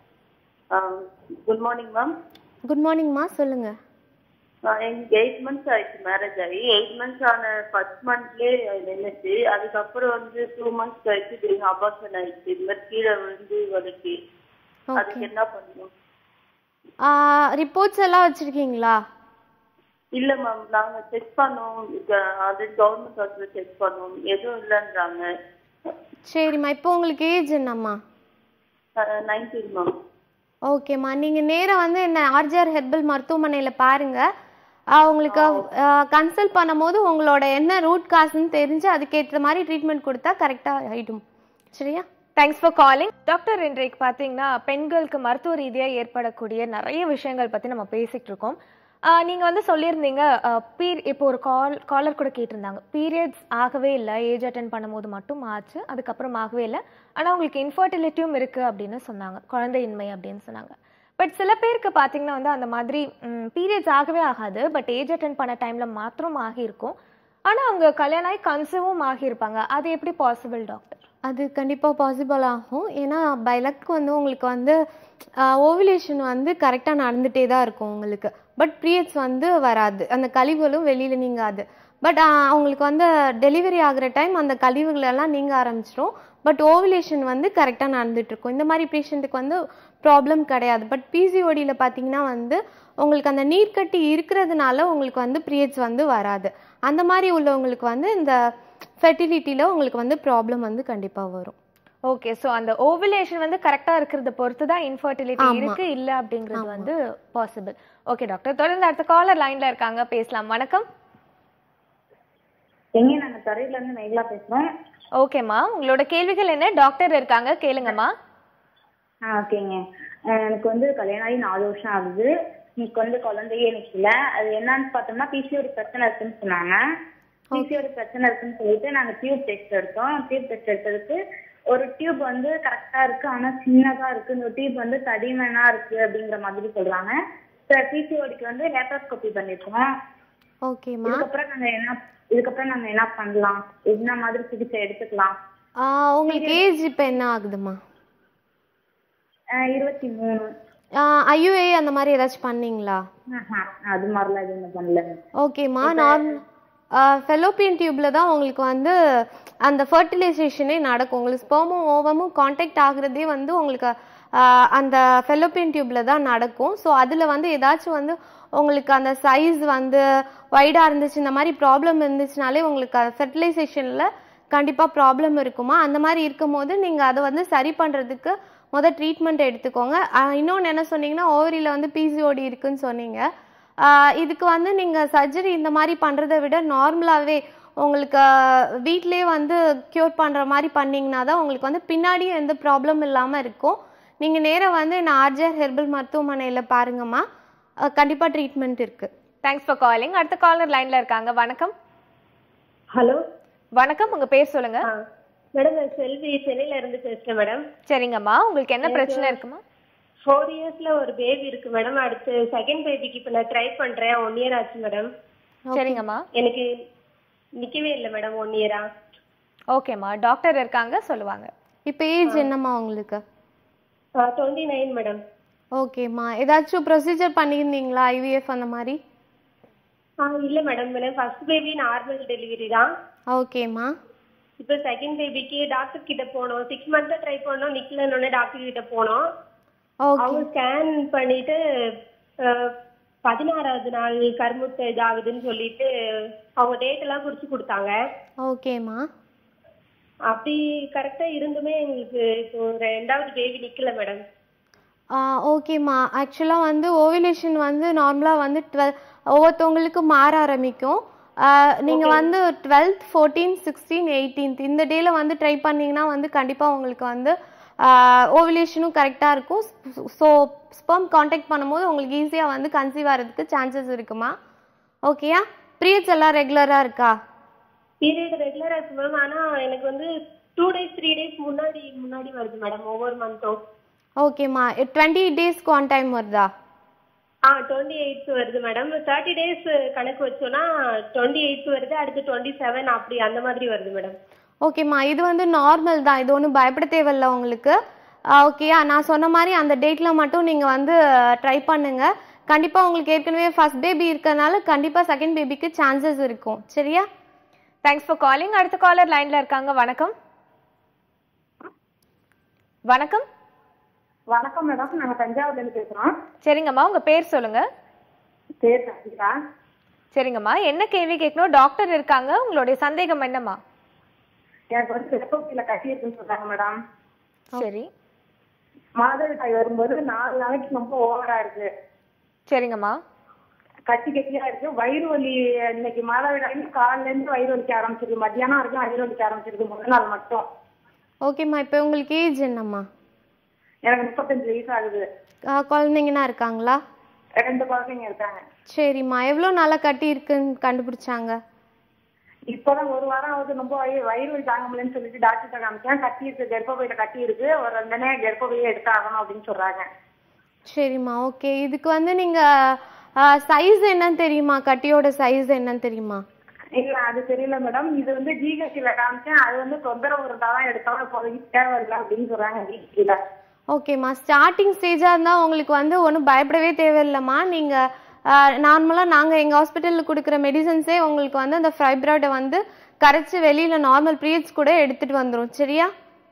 குட் மார்னிங் மேம் குட் மார்னிங்மா சொல்லுங்கள் எனக்கு எயிட் மந்த்ஸ் ஆயிடுச்சு மேரேஜ் ஆகி எயிட் மந்த்ஸ் ஆன ஃபர்ஸ்ட் மந்த்லேயே நின்றுச்சு அதுக்கப்புறம் வந்து டூ மந்த்ஸ் கழிச்சு திரும்பி அபார்ஷன் ஆயிடுச்சு இது மாதிரி கீழே விழுந்து வலிக்கு அதுக்கு என்ன பண்ணணும் ரிப்போர்ட்ஸ் எல்லாம் வச்சுருக்கீங்களா இல்ல மேம் நாங்க செக் பண்ணோம் இங்க அது கவர்மெண்ட் ஹாஸ்பிட்டல் செக் பண்ணோம் எதுவும் இல்லைன்றாங்க சரிம்மா இப்போ உங்களுக்கு ஏஜ் என்னம்மா நைன்டீன் மேம் ஓகேம்மா நீங்கள் நேராக வந்து என்ன ஆர்ஜிஆர் ஹெர்பல் மருத்துவமனையில் பாருங்கள் உங்களுக்கு கன்சல்ட் பண்ணும்போது உங்களோட என்ன ரூட் காசுன்னு தெரிஞ்சு அதுக்கேற்ற மாதிரி ட்ரீட்மெண்ட் கொடுத்தா கரெக்டாக ஆகிடும் சரியா தேங்க்ஸ் ஃபார் காலிங் டாக்டர் இன்றைக்கு பார்த்தீங்கன்னா பெண்களுக்கு மருத்துவ ரீதியாக ஏற்படக்கூடிய நிறைய விஷயங்கள் பற்றி நம்ம பேசிட்டு இருக்கோம் ஆஹ் நீங்க வந்து சொல்லியிருந்தீங்க பீர் இப்போ ஒரு கால் காலர் கூட கேட்டிருந்தாங்க பீரியட்ஸ் ஆகவே இல்லை ஏஜ் அட்டன் பண்ணும்போது மட்டும் ஆச்சு அதுக்கப்புறம் ஆகவே இல்லை ஆனால் உங்களுக்கு இன்ஃபர்டிலிட்டியும் இருக்கு அப்படின்னு சொன்னாங்க குழந்தையின்மை அப்படின்னு சொன்னாங்க பட் சில பேருக்கு பார்த்தீங்கன்னா வந்து அந்த மாதிரி பீரியட்ஸ் ஆகவே ஆகாது பட் ஏஜ் அட்டன் பண்ண டைம்ல மாத்திரம் ஆகியிருக்கும் ஆனால் அவங்க கல்யாணம் ஆகி கன்சீவும் ஆகியிருப்பாங்க அது எப்படி பாசிபிள் டாக்டர் அது கண்டிப்பாக பாசிபிள் ஆகும் ஏன்னா பை லக் வந்து உங்களுக்கு வந்து ஓவிலேஷன் வந்து கரெக்டாக நடந்துகிட்டே தான் இருக்கும் உங்களுக்கு பட் பீரியட்ஸ் வந்து வராது அந்த கழிவுகளும் வெளியில் நீங்காது பட் அவங்களுக்கு வந்து டெலிவரி ஆகுற டைம் அந்த கழிவுகள் எல்லாம் நீங்க ஆரம்பிச்சிடும் பட் ஓவலேஷன் வந்து கரெக்டாக நடந்துட்டு இருக்கும் இந்த மாதிரி பேஷண்ட்டுக்கு வந்து ப்ராப்ளம் கிடையாது பட் பிசிஓடியில் பார்த்தீங்கன்னா வந்து உங்களுக்கு அந்த நீர்க்கட்டி இருக்கிறதுனால உங்களுக்கு வந்து பீரியட்ஸ் வந்து வராது அந்த மாதிரி உள்ளவங்களுக்கு வந்து இந்த ஃபெர்டிலிட்டியில் உங்களுக்கு வந்து ப்ராப்ளம் வந்து கண்டிப்பாக வரும் ஓகே சோ அந்த ஓவுலேஷன் வந்து கரெக்டா இருக்கிறத பொறுத்து தான் இன்ஃபர்டிலிட்டி ஆமா. இருக்கு இல்ல அப்படிங்கிறது வந்து பாசிபிள் ஓகே டாக்டர் தொடர்ந்து அடுத்த காலர் லைன்ல இருக்காங்க பேசலாம் வணக்கம் எங்க நாங்க தரையில இருந்து மேகலா பேசுறோம் ஓகேம்மா உங்களோட கேள்விகள் என்ன டாக்டர் இருக்காங்க கேளுங்கம்மா ஆ ஓகேங்க அஹ் எனக்கு வந்து கல்யாணம் ஆகி நாலு வருஷம் ஆகுது எனக்கு வந்து குழந்தையே நிக்கல அது என்னன்னு பார்த்தோம்னா பிசிஓடி பிரச்சனை இருக்குன்னு சொன்னாங்க பிசிஓடி பிரச்சனை இருக்குன்னு சொல்லிட்டு நாங்க டியூப் டெஸ்ட் எடுத்தோம் டியூப் டெஸ்ட் எடுத்ததுக்கு ஒரு டியூப் வந்து கரெக்டா இருக்கு ஆனா சின்னதா இருக்கு இந்த டியூப் வந்து தடிமனா இருக்கு அப்படிங்கிற மாதிரி சொல்றாங்க பிசிஓடிக்கு வந்து லேப்ரோஸ்கோபி பண்ணிருக்கோம் ஓகேம்மா இதுக்கப்புறம் நாங்க என்ன இதுக்கப்புறம் நாங்க என்ன பண்ணலாம் என்ன மாதிரி சிகிச்சை எடுத்துக்கலாம் ஆஹ் உங்களுக்கு ஏஜ் இப்போ என்ன ஆகுதுமா அஹ் இருபத்தி மூணு ஐயுஏ அந்த மாதிரி ஏதாச்சும் பண்ணீங்களா ஆஹா, அது மாதிரிலாம் எதுவும் பண்ணல ஓகேம்மா நார்மல் ஃபெலோப்பியன் டியூப்ல தான் உங்களுக்கு வந்து அந்த ஃபர்டிலைசேஷனே நடக்கும் உங்களுக்கு ஸ்பெர்மும் ஓவமும் காண்டாக்ட் ஆகுறதே வந்து உங்களுக்கு ஆஹ் அந்த ஃபெலோப்பியன் டியூப்ல தான் நடக்கும் ஸோ அதில் வந்து ஏதாச்சும் வந்து உங்களுக்கு அந்த சைஸ் வந்து வைடாக இருந்துச்சு இந்த மாதிரி ப்ராப்ளம் இருந்துச்சுனாலே உங்களுக்கு ஃபெர்டிலைசேஷனில் கண்டிப்பாக ப்ராப்ளம் இருக்குமா அந்த மாதிரி இருக்கும்போது நீங்கள் அதை வந்து சரி பண்ணுறதுக்கு முதல் ட்ரீட்மெண்ட் எடுத்துக்கோங்க இன்னொன்று என்ன சொன்னீங்கன்னா ஓவரியில் வந்து பிசிஓடி இருக்குன்னு சொன்னீங்க ஆஹ் இதுக்கு வந்து நீங்கள் சர்ஜரி இந்த மாதிரி பண்ணுறதை விட நார்மலாகவே உங்களுக்கு வீட்டிலே வந்து க்யூர் பண்ணுற மாதிரி பண்ணிங்கன்னா தான் உங்களுக்கு வந்து பின்னாடியும் எந்த ப்ராப்ளம் இல்லாமல் இருக்கும் நீங்கள் நேராக வந்து நான் ஆர்ஜர் ஹெர்பல் மருத்துவமனையில் பாருங்கம்மா கண்டிப்பாக ட்ரீட்மெண்ட் இருக்குது தேங்க்ஸ் ஃபார் காலிங் அடுத்த காலர் லைன்ல இருக்காங்க வணக்கம் ஹலோ வணக்கம் உங்க பேர் சொல்லுங்க மேடம் நான் செல்வி சென்னையில இருந்து பேசுறேன் மேடம் சரிங்கம்மா உங்களுக்கு என்ன பிரச்சனை இருக்குமா ஃபோர் இயர்ஸ்ல ஒரு பேபி இருக்கு மேடம் அடுத்து செகண்ட் பேபிக்கு இப்ப நான் ட்ரை பண்றேன் ஒன் இயர் ஆச்சு மேடம் சரிங்கம்மா எனக்கு நிக்கவே இல்லை மேடம் ஒன் இயரா ஓகேம்மா டாக்டர் இருக்காங்க சொல்லுவாங்க இப்போ ஏஜ் என்னம்மா உங்களுக்கு டுவெண்ட்டி நைன் மேடம் ஓகேம்மா ஏதாச்சும் ப்ரொசீஜர் பண்ணியிருந்தீங்களா ஐவிஎஃப் அந்த மாதிரி ஆ இல்ல madam madam first baby normal delivery தான் ஓகேம்மா இப்போ செகண்ட் பேபிக்கு டாக்டர் கிட்ட போனோம் சிக்ஸ் மந்த்தா ட்ரை பண்ணோம் நிக்கலன்னு டாக்டர் கிட்ட போனோம் ஓகே அவங்க ஸ்கேன் பண்ணிட்டு அஹ், பதினாறாவது நாள் கருமுட்டை இதாகுதுன்னு சொல்லிட்டு அவங்க டேட் எல்லாம் குறிச்சு கொடுத்தாங்க ஓகேம்மா அப்படி கரெக்டா இருந்துமே எங்களுக்கு இப்போ ரெண்டாவது பேபி நிக்கல மேடம் ஓகேம்மா ஆக்சுவலாக வந்து ஓவிலேஷன் வந்து நார்மலாக வந்து டுவெல் ஒவ்வொருத்தவங்களுக்கு மாற ஆரம்பிக்கும் நீங்கள் வந்து டுவெல்த் ஃபோர்டீன் சிக்ஸ்டீன் எயிட்டீன்த் இந்த டேல வந்து ட்ரை பண்ணீங்கன்னா வந்து கண்டிப்பாக உங்களுக்கு வந்து ஓவிலேஷனும் கரெக்டாக இருக்கும் ஸோ ஸ்பெர்ம் காண்டாக்ட் பண்ணும்போது உங்களுக்கு ஈஸியாக வந்து கன்சீவ் ஆகிறதுக்கு சான்சஸ் இருக்குமா ஓகேயா பீரியட்ஸ் எல்லாம் ரெகுலராக இருக்கா பீரியட் ரெகுலரா இருக்கு மேம் ஆனா எனக்கு வந்து டூ டேஸ் த்ரீ டேஸ் முன்னாடி முன்னாடி வருது மேடம் ஒவ்வொரு மந்த்தும் ஓகேம்மா டுவெண்ட்டி டேஸ்க்கு ஒன் டைம் வருதா ஆ டுவெண்ட்டி எயிட் வருது மேடம் தேர்ட்டி டேஸ் கணக்கு வச்சோம்னா டுவெண்ட்டி எயிட் வருது அடுத்து டுவெண்ட்டி செவன் அப்படி அந்த மாதிரி வருது மேடம் ஓகேம்மா இது வந்து நார்மல் தான் இது ஒன்றும் பயப்பட தேவையில்ல உங்களுக்கு ஓகேயா நான் சொன்ன மாதிரி அந்த டேட்டில் மட்டும் நீங்கள் வந்து ட்ரை பண்ணுங்க கண்டிப்பாக உங்களுக்கு ஏற்கனவே ஃபர்ஸ்ட் பேபி இருக்கறனால கண்டிப்பாக செகண்ட் பேபிக்கு சான்சஸ் இருக்கும் சரியா தேங்க்ஸ் ஃபார் காலிங் அடுத்த காலர் லைன்ல இருக்காங்க வணக்கம் வணக்கம் வணக்கம் மேடம் நாங்க தஞ்சாவூர்ல இருந்து பேசுறோம் சரிங்கம்மா உங்க பேர் சொல்லுங்க பேர் சங்கீதா சரிங்கம்மா என்ன கேள்வி கேட்கணும் டாக்டர் இருக்காங்க உங்களுடைய சந்தேகம் என்னம்மா எனக்கு வந்து கர்ப்பப்பையில கட்டி இருக்குன்னு சொல்றாங்க மேடம் சரி மாதவிடாய் வரும்போது நாலு நாளைக்கு ரொம்ப ஓவரா இருக்கு சரிங்கம்மா கட்டி கட்டியா இருக்கு வயிறு வலி இன்னைக்கு மாதவிடாய் காலையில இருந்து வயிறு வலிக்க ஆரம்பிச்சிருக்கு மத்தியானம் வரைக்கும் வயிறு வலிக்க ஆரம்பிச்சிருக்கு முதல் நாள் மட்டும் ஓகேம்மா இப்போ உங்களுக்கு ஏஜ் என்னம்மா எனக்கு முப்பத்தஞ்சு வயசு ஆகுது ஆ, குழந்தைங்கன்னா இருக்காங்களா ரெண்டு குழந்தைங்க இருக்காங்க சரிம்மா எவ்வளோ நாளாக கட்டி இருக்குன்னு கண்டுபிடிச்சாங்க இப்பதான் ஒரு வாரம் ஆகுது ரொம்ப வயிறு வயிறு வலி தாங்க முடியலன்னு சொல்லிட்டு டாக்டர் காமிச்சேன் கட்டி இருக்கு கர்ப்பப்பையில கட்டி இருக்கு ஒரு ரெண்டு நேரம் கர்ப்பப்பையை எடுத்தாகணும் அப்படின்னு சொல்றாங்க சரிம்மா ஓகே இதுக்கு வந்து நீங்கள் சைஸ் என்னன்னு தெரியுமா கட்டியோட சைஸ் என்னன்னு தெரியுமா இல்ல அது தெரியல மேடம் இது வந்து ஜிஹெச்ல காமிச்சேன் அது வந்து தொந்தரவு இருந்தாதான் எடுத்தோம் இப்போதைக்கு தேவையில்லை அப்படின்னு சொல்றாங்க ஜிஹெச்ல ஓகேம்மா ஸ்டார்டிங் ஸ்டேஜாக இருந்தால் உங்களுக்கு வந்து ஒன்றும் பயப்படவே தேவையில்லைம்மா நீங்கள் நார்மலாக நாங்கள் எங்கள் ஹாஸ்பிட்டலில் கொடுக்குற மெடிசன்ஸே உங்களுக்கு வந்து அந்த ஃபைப்ராய்டை வந்து கரைச்சி வெளியில் நார்மல் பீரியட்ஸ் கூட எடுத்துகிட்டு வந்துடும் சரியா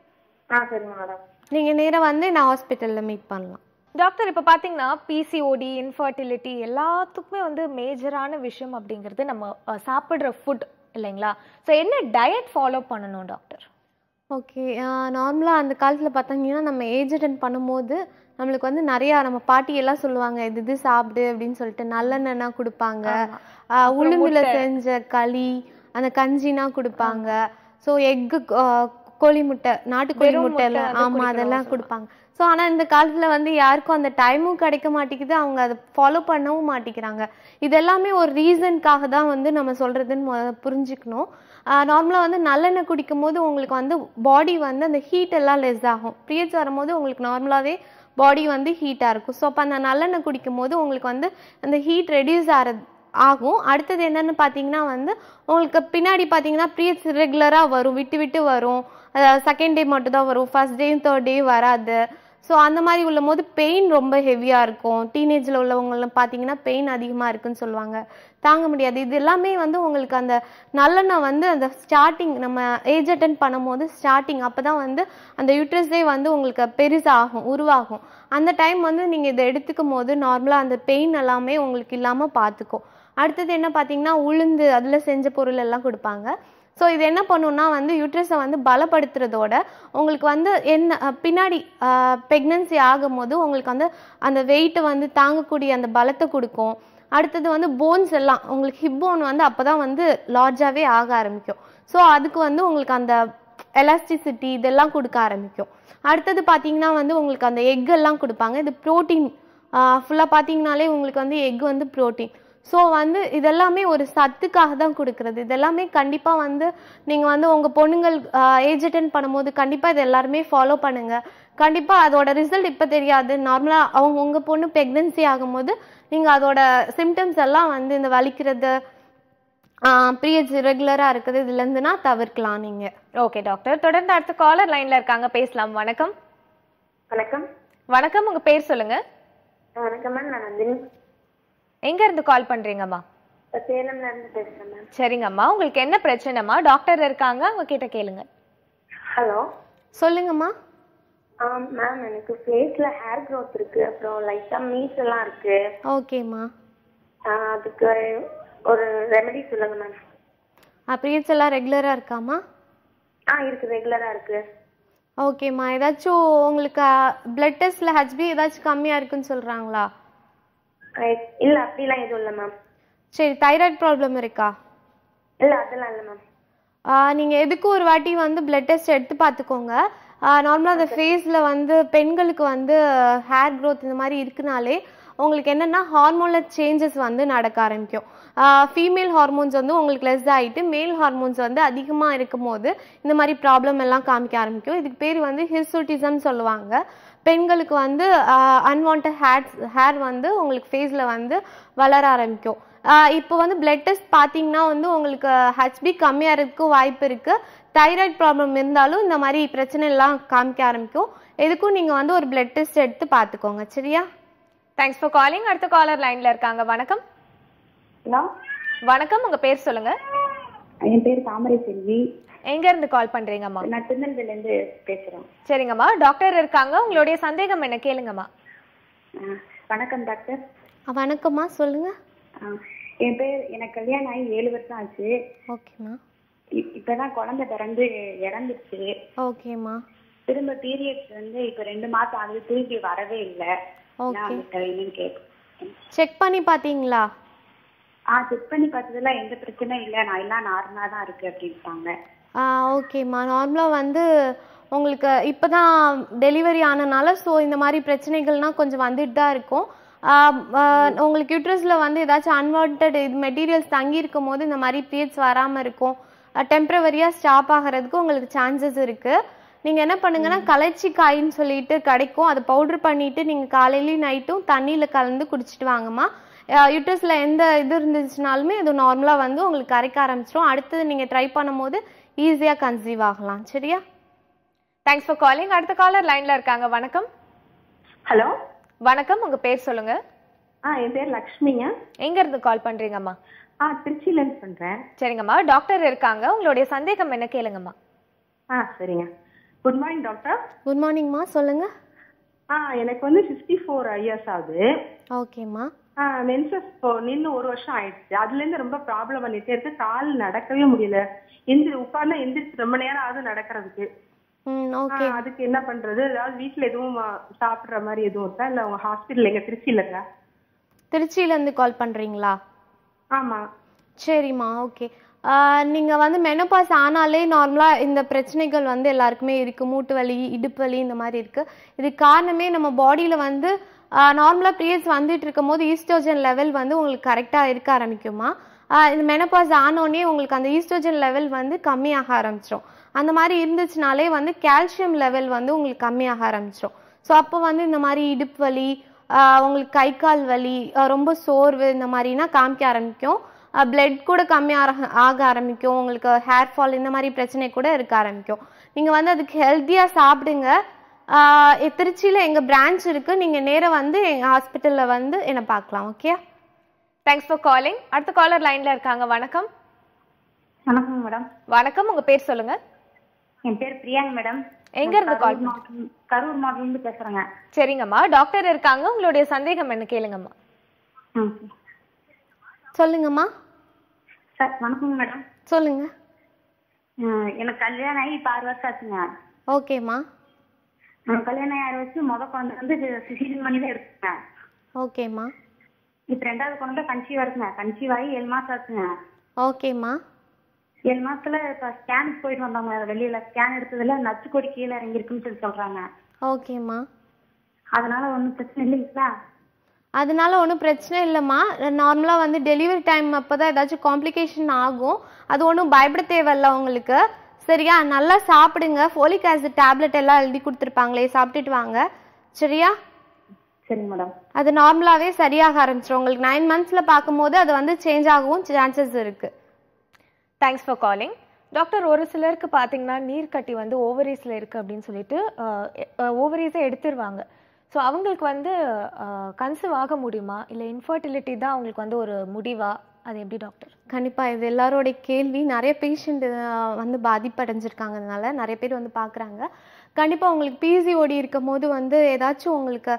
ஆ சரிங்க மேடம் நீங்கள் நேராக வந்து நான் ஹாஸ்பிட்டலில் மீட் பண்ணலாம் டாக்டர் இப்போ பார்த்தீங்கன்னா பிசிஓடி இன்ஃபர்டிலிட்டி எல்லாத்துக்குமே வந்து மேஜரான விஷயம் அப்படிங்கிறது நம்ம அஹ், சாப்பிடுற ஃபுட் இல்லைங்களா ஸோ என்ன டயட் ஃபாலோ பண்ணணும் டாக்டர் ஓகே நார்மலாக அந்த காலத்தில் பார்த்தீங்கன்னா நம்ம ஏஜ் அட்டன் பண்ணும்போது நம்மளுக்கு வந்து நிறையா நம்ம பாட்டி எல்லாம் சொல்லுவாங்க இது இது சாப்பிடு அப்படின்னு சொல்லிட்டு நல்லெண்ணெய்னா கொடுப்பாங்க ஆஹ் உளுந்துல செஞ்ச களி அந்த கஞ்சினா கொடுப்பாங்க ஸோ எக்கு கோழி முட்டை நாட்டுக்கோழி வெறும் முட்டை முட்டை எல்லாம் வந்து ஆமாம் குடிக்கணும் அதெல்லாம் கொடுப்பாங்க ஸோ ஆனால் இந்த காலத்தில் வந்து யாருக்கும் அந்த டைமும் கிடைக்க மாட்டேங்குது அவங்க அதை ஃபாலோ பண்ணவும் மாட்டேங்கிறாங்க இது எல்லாமே ஒரு ரீசனுக்காக தான் வந்து நம்ம சொல்கிறதுன்னு முத புரிஞ்சுக்கணும் நார்மலாக வந்து நல்லெண்ணெய் குடிக்கும் போது உங்களுக்கு வந்து பாடி வந்து அந்த ஹீட் எல்லாம் லெஸ் ஆகும் பீரியட்ஸ் வரும்போது உங்களுக்கு நார்மலாகவே பாடி வந்து ஹீட்டாக இருக்கும் ஸோ அப்போ அந்த நல்லெண்ணெய் குடிக்கும் போது உங்களுக்கு வந்து அந்த ஹீட் ரெடியூஸ் ஆகிறது ஆகும் அடுத்தது என்னன்னு பார்த்தீங்கன்னா வந்து உங்களுக்கு பின்னாடி பார்த்தீங்கன்னா பீரியட்ஸ் ரெகுலராக வரும் விட்டு விட்டு வரும் செகண்ட் டே மட்டும் தான் வரும் ஃபர்ஸ்ட் டே தேர்ட் டே வராது ஸோ அந்த மாதிரி உள்ள போது பெயின் ரொம்ப ஹெவியாக இருக்கும் டீனேஜில் உள்ளவங்களாம் பார்த்தீங்கன்னா பெயின் அதிகமாக இருக்குன்னு சொல்லுவாங்க தாங்க முடியாது இது எல்லாமே வந்து உங்களுக்கு அந்த நல்லெண்ணெய் வந்து அந்த ஸ்டார்டிங் நம்ம ஏஜ் அட்டன் பண்ணும்போது ஸ்டார்டிங் அப்போ தான் வந்து அந்த யூட்ரஸே வந்து உங்களுக்கு பெருசாகும் உருவாகும் அந்த டைம் வந்து நீங்கள் இதை எடுத்துக்கும் போது நார்மலாக அந்த பெயின் எல்லாமே உங்களுக்கு இல்லாமல் பார்த்துக்கும் அடுத்தது என்ன பார்த்தீங்கன்னா உளுந்து அதில் செஞ்ச பொருள் எல்லாம் கொடுப்பாங்க ஸோ இது என்ன பண்ணுன்னா வந்து யூட்ரஸை வந்து பலப்படுத்துறதோட உங்களுக்கு வந்து என்ன அஹ், பின்னாடி ப்ரெக்னன்சி ஆகும்போது உங்களுக்கு வந்து அந்த வெயிட்டை வந்து தாங்கக்கூடிய அந்த பலத்தை கொடுக்கும் அடுத்தது வந்து போன்ஸ் எல்லாம் உங்களுக்கு ஹிப் போன் வந்து அப்போ தான் வந்து லார்ஜாகவே ஆக ஆரம்பிக்கும் ஸோ அதுக்கு வந்து உங்களுக்கு அந்த எலாஸ்டிசிட்டி இதெல்லாம் கொடுக்க ஆரம்பிக்கும் அடுத்தது பார்த்தீங்கன்னா வந்து உங்களுக்கு அந்த எக் எல்லாம் கொடுப்பாங்க இது ப்ரோட்டீன் ஃபுல்லாக பார்த்தீங்கனாலே உங்களுக்கு வந்து எக் வந்து ப்ரோட்டீன் ஸோ வந்து இதெல்லாமே ஒரு சத்துக்காக தான் கொடுக்குறது இதெல்லாமே கண்டிப்பாக வந்து நீங்கள் வந்து உங்கள் பொண்ணுங்கள் ஏஜ் அட்டன் பண்ணும்போது கண்டிப்பாக இது எல்லாருமே ஃபாலோ பண்ணுங்கள் கண்டிப்பாக அதோட ரிசல்ட் இப்போ தெரியாது நார்மலாக அவங்க உங்கள் பொண்ணு ப்ரெக்னென்சி ஆகும்போது நீங்கள் அதோட சிம்டம்ஸ் எல்லாம் வந்து இந்த வலிக்கிறது பீரியட்ஸ் ரெகுலராக இருக்குது இதுலேருந்துனா தவிர்க்கலாம் நீங்கள் ஓகே டாக்டர் தொடர்ந்து அடுத்த காலர் லைன்ல இருக்காங்க பேசலாம் வணக்கம் வணக்கம் வணக்கம் உங்க பேர் சொல்லுங்க வணக்கம் மேம் நான் நந்தினி எங்க இருந்து கால் பண்றீங்கம்மா சேலம்ல இருந்து பேசுறேன் மேம் சரிங்கம்மா உங்களுக்கு என்ன பிரச்சனைம்மா டாக்டர் இருக்காங்க அவங்க கிட்ட கேளுங்க ஹலோ சொல்லுங்கம்மா மேம் எனக்கு ஃபேஸ்ல ஹேர் growth இருக்கு அப்புறம் லைட்டா மீஸ் எல்லாம் இருக்கு ஓகேம்மா ஆ, அதுக்கு ஒரு ரெமெடி சொல்லுங்க மேம் பீரியட்ஸ் எல்லாம் ரெகுலராக இருக்காம்மா ஆ இருக்கு ரெகுலரா இருக்கு ஓகேம்மா ஏதாச்சும் உங்களுக்கு பிளட் டெஸ்ட்டில் ஹெச்பி ஏதாச்சும் கம்மியாக இருக்குன்னு சொல்கிறாங்களா அஹ், இல்ல அப்படிலாம் எதுவும் இல்ல மேம் சரி தைராய்டு ப்ராப்ளம் இருக்கா இல்ல அதெல்லாம் இல்ல மேம் நீங்கள் எதுக்கும் ஒரு வாட்டி வந்து பிளட் டெஸ்ட் எடுத்து பார்த்துக்கோங்க நார்மலாக அந்த ஃபேஸில் வந்து பெண்களுக்கு வந்து ஹேர் growth இந்த மாதிரி இருக்குனாலே உங்களுக்கு என்னென்னா ஹார்மோனில் சேஞ்சஸ் வந்து நடக்க ஆரம்பிக்கும் ஃபீமேல் ஹார்மோன்ஸ் வந்து உங்களுக்கு லெஸ் ஆகிட்டு மேல் ஹார்மோன்ஸ் வந்து அதிகமாக இருக்கும் போது இந்த மாதிரி ப்ராப்ளம் எல்லாம் காமிக்க ஆரம்பிக்கும் இதுக்கு பேர் வந்து ஹிர்சுட்டிசம் சொல்லுவாங்க பெண்களுக்கு வந்து அன்வான்ட் ஹேர்ஸ் ஹேர் வந்து உங்களுக்கு ஃபேஸில் வந்து வளர ஆரம்பிக்கும் ஆஹ் இப்போ வந்து பிளட் டெஸ்ட் பார்த்தீங்கன்னா வந்து உங்களுக்கு ஹெச்பி கம்மியாகிறதுக்கு வாய்ப்பு இருக்குது தைராய்டு ப்ராப்ளம் இருந்தாலும் இந்த மாதிரி பிரச்சனை எல்லாம் காமிக்க ஆரம்பிக்கும் எதுக்கும் நீங்கள் வந்து ஒரு பிளட் டெஸ்ட் எடுத்து பார்த்துக்கோங்க சரியா தேங்க்ஸ் ஃபார் காலிங் அடுத்த காலர் லைன்ல இருக்காங்க வணக்கம் ஹலோ வணக்கம் உங்க பேர் சொல்லுங்க என் பேர் தாமரை செல்வி எங்க இருந்து கால் பண்றீங்கம்மா நான் திருநெல்வேலில இருந்து பேசுறேன் சரிங்கம்மா டாக்டர் இருக்காங்க உங்களுடைய சந்தேகம் என்ன கேளுங்கம்மா ஆ, வணக்கம் டாக்டர் ஆ, வணக்கம்மா சொல்லுங்கள் ஆ, என் பேர் எனக்கு கல்யாணம் ஆகி ஏழு வருஷம் ஆச்சு ஓகேம்மா இ- இப்பதான் குழந்தை பிறந்து இறந்துச்சு ஓகேம்மா திரும்ப பீரியட்ஸ் வந்து இப்ப ரெண்டு மாசம் ஆகுது திருப்பி வரவே இல்லை Okay. என்னன்னு கேட்கும் செக் பண்ணி பார்த்தீங்களா ஆ செக் பண்ணி பார்த்ததுல எந்த பிரச்சனையும் இல்லை நான் எல்லாம் நார்மலா தான் இருக்கு அப்படின்ட்டாங்க ஆ ஓகேம்மா நார்மலாக வந்து உங்களுக்கு இப்போ தான் டெலிவரி ஆனனால ஸோ இந்த மாதிரி பிரச்சனைகள்லாம் கொஞ்சம் வந்துட்டு தான் இருக்கும் ஆ, ஆ, உங்களுக்கு யூட்ரஸில் வந்து ஏதாச்சும் அன்வான்ட் இது மெட்டீரியல்ஸ் தங்கி இருக்கும் போது இந்த மாதிரி பீரியட்ஸ் வராமல் இருக்கும் டெம்ப்ரவரியாக ஸ்டாப் ஆகிறதுக்கு உங்களுக்கு சான்சஸ் இருக்குது நீங்கள் என்ன பண்ணுங்கன்னா களைச்சி காயின்னு சொல்லிட்டு கிடைக்கும் அதை பவுடர் பண்ணிவிட்டு நீங்கள் காலையிலையும் நைட்டும் தண்ணியில் கலந்து குடிச்சிட்டு வாங்கம்மா யூட்ரஸில் எந்த இது இருந்துச்சுனாலுமே இது நார்மலாக வந்து உங்களுக்கு கரைக்க ஆரம்பிச்சிடும் அடுத்தது நீங்கள் ட்ரை பண்ணும்போது ஈஸியாக கன்சீவ் ஆகலாம் சரியா தேங்க்ஸ் ஃபார் காலிங் அடுத்த காலர் லைன்ல இருக்காங்க வணக்கம் ஹலோ வணக்கம் உங்க பேர் சொல்லுங்க ஆ என் பேர் லக்ஷ்மிங்க எங்க இருந்து கால் பண்றீங்கம்மா ஆ திருச்சியில இருந்து பண்றேன் சரிங்கம்மா டாக்டர் இருக்காங்க உங்களுடைய சந்தேகம் என்ன கேளுங்கம்மா ஆ சரிங்க குட் மார்னிங் டாக்டர் குட் மார்னிங்மா சொல்லுங்கள் ஆ எனக்கு வந்து ஃபிஃப்டி ஃபோர் இயர்ஸ் ஆகுது ஓகேம்மா மென்சஸ் இப்போ நின்று ஒரு வருஷம் ஆயிடுச்சு அதுலேருந்து ரொம்ப ப்ராப்ளம் பண்ணிட்டே இருக்கு கால் நடக்கவே முடியல எந்திரி உட்கார்ந்தா எந்திரிச்சு ரொம்ப நேரம் ஆகுது நடக்கிறதுக்கு ம் ஆ, ஓகே அதுக்கு என்ன பண்றது ஏதாவது வீட்ல எதுவும் ஆ, சாப்பிடுற மாதிரி எதுவும் இருக்கா இல்ல உங்க ஹாஸ்பிட்டல் எங்க திருச்சியில இருக்கா திருச்சியிலேருந்து கால் பண்ணுறீங்களா ஆமா சரிம்மா ஓகே நீங்கள் வந்து மெனோபாஸ் ஆனாலே நார்மலாக இந்த பிரச்சனைகள் வந்து எல்லாருக்குமே இருக்குது மூட்டு வலி இடுப்பு வலி இந்த மாதிரி இருக்குது இதுக்கு காரணமே நம்ம பாடியில் வந்து நார்மலாக பீரியட்ஸ் வந்துட்டு இருக்கும் போது ஈஸ்ட்ரோஜன் லெவல் வந்து உங்களுக்கு கரெக்டாக இருக்க ஆரம்பிக்குமா ஆஹ் இந்த மெனோபாஸ் ஆனோடனே உங்களுக்கு அந்த ஈஸ்ட்ரோஜன் லெவல் வந்து கம்மியாக ஆரம்பிச்சிடும் அந்த மாதிரி இருந்துச்சுனாலே வந்து கால்சியம் லெவல் வந்து உங்களுக்கு கம்மியாக ஆரம்பிச்சிடும் ஸோ அப்போ வந்து இந்த மாதிரி இடுப்பு வலி ஆஹ் உங்களுக்கு கை கால் வலி ஆஹ் ரொம்ப சோர்வு இந்த மாதிரினா காமிக்க ஆரம்பிக்கும் பிளட் கூட கம்மியாக ஆக ஆரம்பிக்கும் உங்களுக்கு ஹேர் ஃபால் இந்த மாதிரி பிரச்சனை கூட இருக்க ஆரம்பிக்கும் நீங்கள் வந்து அதுக்கு ஹெல்த்தியாக சாப்பிடுங்க ஆஹ் எ- திருச்சியில் எங்கள் பிரான்ச் இருக்குது நீங்கள் நேரா வந்து எங்கள் ஹாஸ்பிட்டலில் வந்து என்னை பார்க்கலாம் ஓகே தேங்க்ஸ் ஃபார் காலிங் அடுத்த காலர் லைன்ல இருக்காங்க வணக்கம் வணக்கம் மேடம் வணக்கம் உங்க பேர் சொல்லுங்க என் பேர் பிரியாங்க மேடம் எங்க இருந்து கால் கரூர் மாவட்டம் கரூர் மாவட்டத்துல இருந்து பேசுறேங்க சரிங்கம்மா டாக்டர் இருக்காங்க உங்களுடைய சந்தேகம் என்ன கேளுங்கம்மா ம் சொல்லுங்கம்மா சார் வணக்கம் மேடம் சொல்லுங்க ம், எனக்கு கல்யாணம் ஆகி இப்போ ஆறு வருஷம் ஆச்சுங்க ஓகேம்மா ம், கல்யாணம் ஆகி ஆறு வருஷம் முத குழந்தை வந்து சிசிலிங் பண்ணி தான் எடுத்துங்க ஓகேம்மா இப்போ ரெண்டாவது குழந்தை கன்சீவ் இருக்குங்க கன்சீவ் ஆகி ஏழு மாசம் ஆச்சுங்க ஓகேம்மா ஏழு மாசத்துல இப்போ ஸ்கேனுக்கு போயிட்டு வந்தாங்க வெளியில ஸ்கேன் எடுத்ததுல நச்சுக்கொடி கீழே இறங்கிருக்குன்னு சொல்லி சொல்றாங்க ஓகேம்மா அதனால ஒன்றும் பிரச்சனை இல்லைங்களா அதனால ஒன்றும் பிரச்சனை இல்லைம்மா நார்மலாக வந்து டெலிவரி டைம் அப்போ தான் ஏதாச்சும் காம்ப்ளிகேஷன் ஆகும் அது ஒன்றும் பயப்பட தேவையில்ல உங்களுக்கு சரியா நல்லா சாப்பிடுங்க ஃபோலிக் ஆசிட் டேப்லெட் எல்லாம் எழுதி கொடுத்துருப்பாங்களே சாப்பிட்டுட்டு வாங்க சரியா சரிங்க மேடம் அது நார்மலாகவே சரியாக ஆரம்பிச்சிடும் உங்களுக்கு நைன் மந்த்ஸில் பார்க்கும்போது அது வந்து சேஞ்ச் ஆகவும் சான்சஸ் இருக்குது தேங்க்ஸ் ஃபார் காலிங் டாக்டர் ஒரு சிலருக்கு பார்த்தீங்கன்னா நீர்க்கட்டி வந்து ஓவரீஸில் இருக்குது அப்படின்னு சொல்லிட்டு ஓவரீஸை எடுத்துருவாங்க ஸோ அவங்களுக்கு வந்து கன்சீவ் ஆக முடியுமா இல்லை இன்ஃபர்டிலிட்டி தான் அவங்களுக்கு வந்து ஒரு முடிவா அது எப்படி டாக்டர் கண்டிப்பாக இது எல்லாரோடைய கேள்வி நிறைய பேஷண்ட் வந்து பாதிப்படைஞ்சிருக்காங்க அதனால நிறைய பேர் வந்து பார்க்குறாங்க கண்டிப்பாக உங்களுக்கு பிசிஓடி இருக்கும் போது வந்து ஏதாச்சும் உங்களுக்கு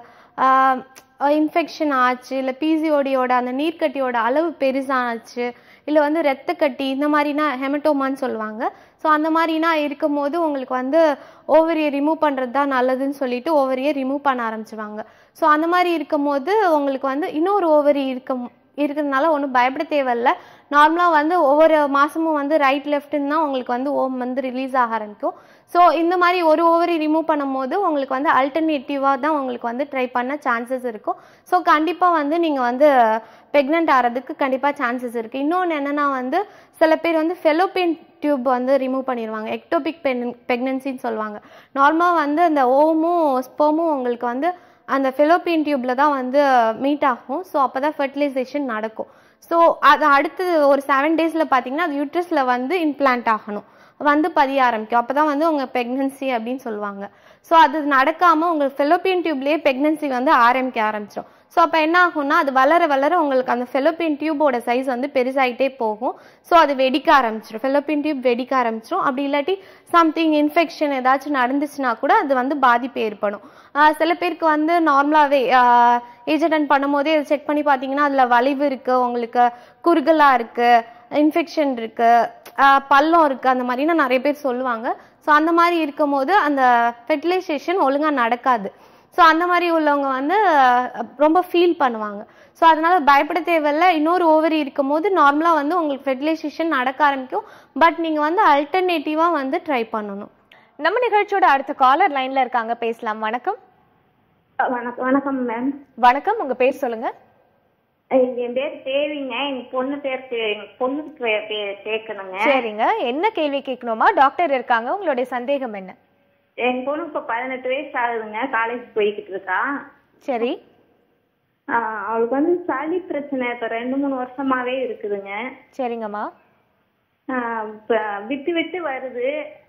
இன்ஃபெக்ஷன் ஆச்சு இல்லை பிசிஓடியோட அந்த நீர்க்கட்டியோட அளவு பெருசாச்சு இல்லை வந்து ரத்தக்கட்டி இந்த மாதிரினா ஹெமட்டோமான்னு சொல்லுவாங்க ஸோ அந்த மாதிரினா இருக்கும்போது உங்களுக்கு வந்து ஓவரியை ரிமூவ் பண்ணுறது தான் நல்லதுன்னு சொல்லிட்டு ஓவரியை ரிமூவ் பண்ண ஆரம்பிச்சிருவாங்க ஸோ அந்த மாதிரி இருக்கும்போது உங்களுக்கு வந்து இன்னொரு ஓவரி இருக்கும் இருக்கிறதுனால ஒன்றும் பயப்பட தேவையில்ல நார்மலாக வந்து ஒவ்வொரு மாதமும் வந்து ரைட் லெஃப்ட்னு தான் உங்களுக்கு வந்து ஓம் வந்து ரிலீஸ் ஆக ஆரம்பிக்கும் ஸோ இந்த மாதிரி ஒரு ஓவரி ரிமூவ் பண்ணும்போது உங்களுக்கு வந்து அல்டர்னேட்டிவாக தான் உங்களுக்கு வந்து ட்ரை பண்ண சான்சஸ் இருக்கும் ஸோ கண்டிப்பாக வந்து நீங்கள் வந்து ப்ரெக்னென்ட் ஆகிறதுக்கு கண்டிப்பாக சான்சஸ் இருக்குது இன்னொன்று என்னென்னா வந்து சில பேர் வந்து ஃபெலோபியன் டியூப் வந்து ரிமூவ் பண்ணிடுவாங்க எக்டோபிக் பென் ப்ரெக்னென்சின்னு சொல்லுவாங்க நார்மலாக வந்து அந்த ஓமும் ஸ்போமும் உங்களுக்கு வந்து அந்த ஃபெலோப்பியன் டியூப்பில் தான் வந்து மீட் ஆகும் ஸோ அப்போ தான் ஃபர்டிலைசேஷன் நடக்கும் ஸோ அது அடுத்தது ஒரு செவன் டேஸில் பார்த்தீங்கன்னா அது யூட்ரஸில் வந்து இம்ப்ளான்ட் ஆகணும் வந்து பதிய ஆரம்பிக்கும் அப்போ தான் வந்து உங்கள் ப்ரெக்னன்சி அப்படின்னு சொல்லுவாங்க ஸோ அது நடக்காமல் உங்கள் ஃபெலோப்பியன் டியூப்லேயே ப்ரெக்னன்சி வந்து ஆரம்பிக்க ஆரம்பிச்சிடும் ஸோ அப்போ என்ன ஆகும்னா அது வளர வளர உங்களுக்கு அந்த ஃபெலோப்பியன் டியூபோட சைஸ் வந்து பெருசாகிட்டே போகும் ஸோ அது வெடிக்க ஆரம்பிச்சிடும் ஃபெலோப்பியன் டியூப் வெடிக்க ஆரம்பிச்சிடும் அப்படி இல்லாட்டி சம்திங் இன்ஃபெக்ஷன் ஏதாச்சும் நடந்துச்சுன்னா கூட அது வந்து பாதிப்பு ஏற்படும் ஆஹ் சில பேருக்கு வந்து நார்மலாகவே ஏஜ் அட்டன் பண்ணும்போதே அதை செக் பண்ணி பார்த்தீங்கன்னா அதில் வலிவு இருக்குது உங்களுக்கு குறுகலாக இருக்குது இன்ஃபெக்ஷன் இருக்குது பள்ளம் இருக்குது அந்த மாதிரினா நிறைய பேர் சொல்லுவாங்க ஸோ அந்த மாதிரி இருக்கும்போது அந்த ஃபெர்டிலைசேஷன் ஒழுங்காக நடக்காது ஸோ அந்த மாதிரி உள்ளவங்க வந்து அஹ், ரொம்ப ஃபீல் பண்ணுவாங்க ஸோ அதனால பயப்பட தேவையில்ல இன்னொரு ஓவரி இருக்கும்போது நார்மலாக வந்து உங்களுக்கு ஃபெர்டிலைசேஷன் நடக்க ஆரம்பிக்கும் பட் நீங்கள் வந்து அல்டர்னேட்டிவாக வந்து ட்ரை பண்ணணும் நம்ம நிகழ்ச்சியோட அடுத்த காலர் லைன்ல இருக்காங்க பேசலாம் வணக்கம் வணக்கம் வணக்கம் மேம் வணக்கம் உங்க பேர் சொல்லுங்க என் பேர் தேவிங்க எங்க பொண்ணு பேர் தே- எங்க பொண்ணுக்கு பே- பே- கேட்கணுங்க சரிங்க என்ன கேள்வி கேட்கணுமா டாக்டர் இருக்காங்க உங்களுடைய சந்தேகம் என்ன என் பொண்ணுக்கு இப்ப பதினெட்டு வயசு ஆகுதுங்க காலேஜ் போய்கிட்டு இருக்கா சரி ஆஹ் அவளுக்கு வந்து சளி பிரச்சனை இப்ப ரெண்டு மூணு வருஷமாவே இருக்குதுங்க சரிங்கம்மா ஆஹ் இப்ப விட்டு விட்டு வருது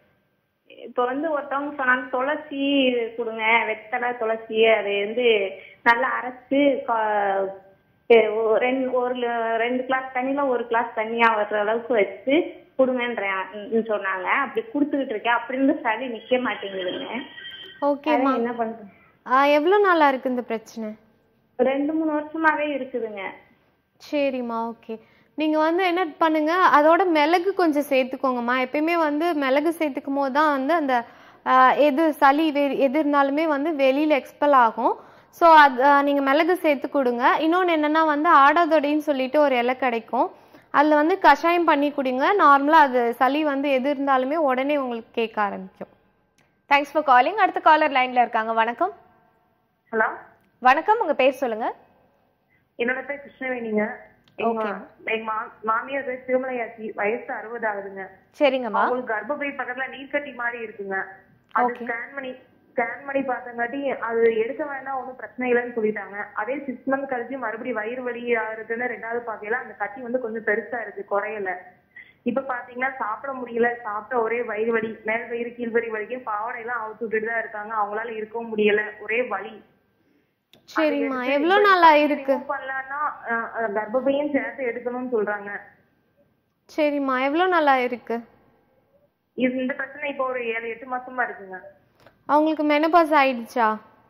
இப்ப வந்து ஒருத்தவங்க சொன்னாங்க துளசி கொடுங்க வெத்தலை துளசி அதை வந்து நல்லா அரைச்சு கா- எ- ஒ- ரெண்டு ஒரு ல- ரெண்டு கிளாஸ் தண்ணியில ஒரு கிளாஸ் தண்ணியா வர்ற அளவுக்கு வச்சு கொடுங்கன்றேன் சொன்னாங்க அப்படி கொடுத்துக்கிட்டு இருக்கேன் அப்படி இருந்து சளி நிக்க மாட்டேங்குதுங்க ஓகேம்மா அதான் என்ன பண்றது எவ்வளோ நாளா இருக்கு இந்த பிரச்சனை ரெண்டு மூணு வருஷமாவே இருக்குதுங்க சரிம்மா ஓகே நீங்க வந்து என்ன பண்ணுங்க அதோட மிளகு கொஞ்சம் சேர்த்துக்கோங்கம்மா எப்பயுமே வந்து மிளகு சேர்த்துக்கும் போது தான் வந்து அந்த ஆ, எது சளி வே- எது இருந்தாலுமே வந்து வெளியில எக்ஸ்பெல் ஆகும் ஸோ அது ஆ, நீங்க மிளகு சேர்த்து கொடுங்க இன்னொன்று என்னன்னா வந்து ஆடாதொடைன்னு சொல்லிட்டு ஒரு இலை கிடைக்கும் அதில் வந்து கஷாயம் பண்ணி குடிங்க நார்மலாக அது சளி வந்து எது இருந்தாலுமே உடனே உங்களுக்கு கேட்க ஆரம்பிக்கும் தேங்க்ஸ் ஃபார் காலிங் அடுத்த காலர் லைன்ல இருக்காங்க வணக்கம் ஹலோ வணக்கம் உங்க பேர் சொல்லுங்க என்னோட பேர் கிருஷ்ணவேணிங்க எங்க Okay. எங்க மா- மாமியார் பேர் திருமலையாச்சி வயசு அறுபது ஆகுதுங்க சரிங்கம்மா அவங்களுக்கு கர்ப்பப்பை பக்கத்துல நீர்க்கட்டி மாதிரி இருக்குங்க அது Okay. ஸ்கேன் பண்ணி ஸ்கேன் பண்ணி பார்த்தங்காட்டி அது எடுக்க வேண்டாம் ஒன்றும் பிரச்சனை இல்லைன்னு சொல்லிட்டாங்க அதே சிக்ஸ் மந்த் கழிச்சு மறுபடியும் வயிறு வலி ஆகுதுன்னு ரெண்டாவது பார்க்கையில அந்த கட்டி வந்து கொஞ்சம் பெருசா இருக்கு குறையல இப்ப பாத்தீங்கன்னா சாப்பிட முடியல சாப்பிட்ட ஒரே வயிறு வலி மேல் வயிறு கீழ் வயிறு வலிக்கும் பாவாடை எல்லாம் அவுத்து விட்டுட்டு தான் இருக்காங்க அவங்களால இருக்கவும் முடியல ஒரே வலி சரிம்மா எவ்வளோ நாளா இருக்கு remove பண்ணலாம்னா அஹ், அஹ், கர்ப்பப்பையும் சேர்த்து எடுக்கணும்னு சொல்றாங்க சரிம்மா எவ்வளோ நாளா இருக்கு இது இந்த பிரச்சனை இப்போ ஒரு ஏழு எட்டு மாசமா இருக்குங்க அவங்களுக்கு மெனபாஸ் ஆயிடுச்சா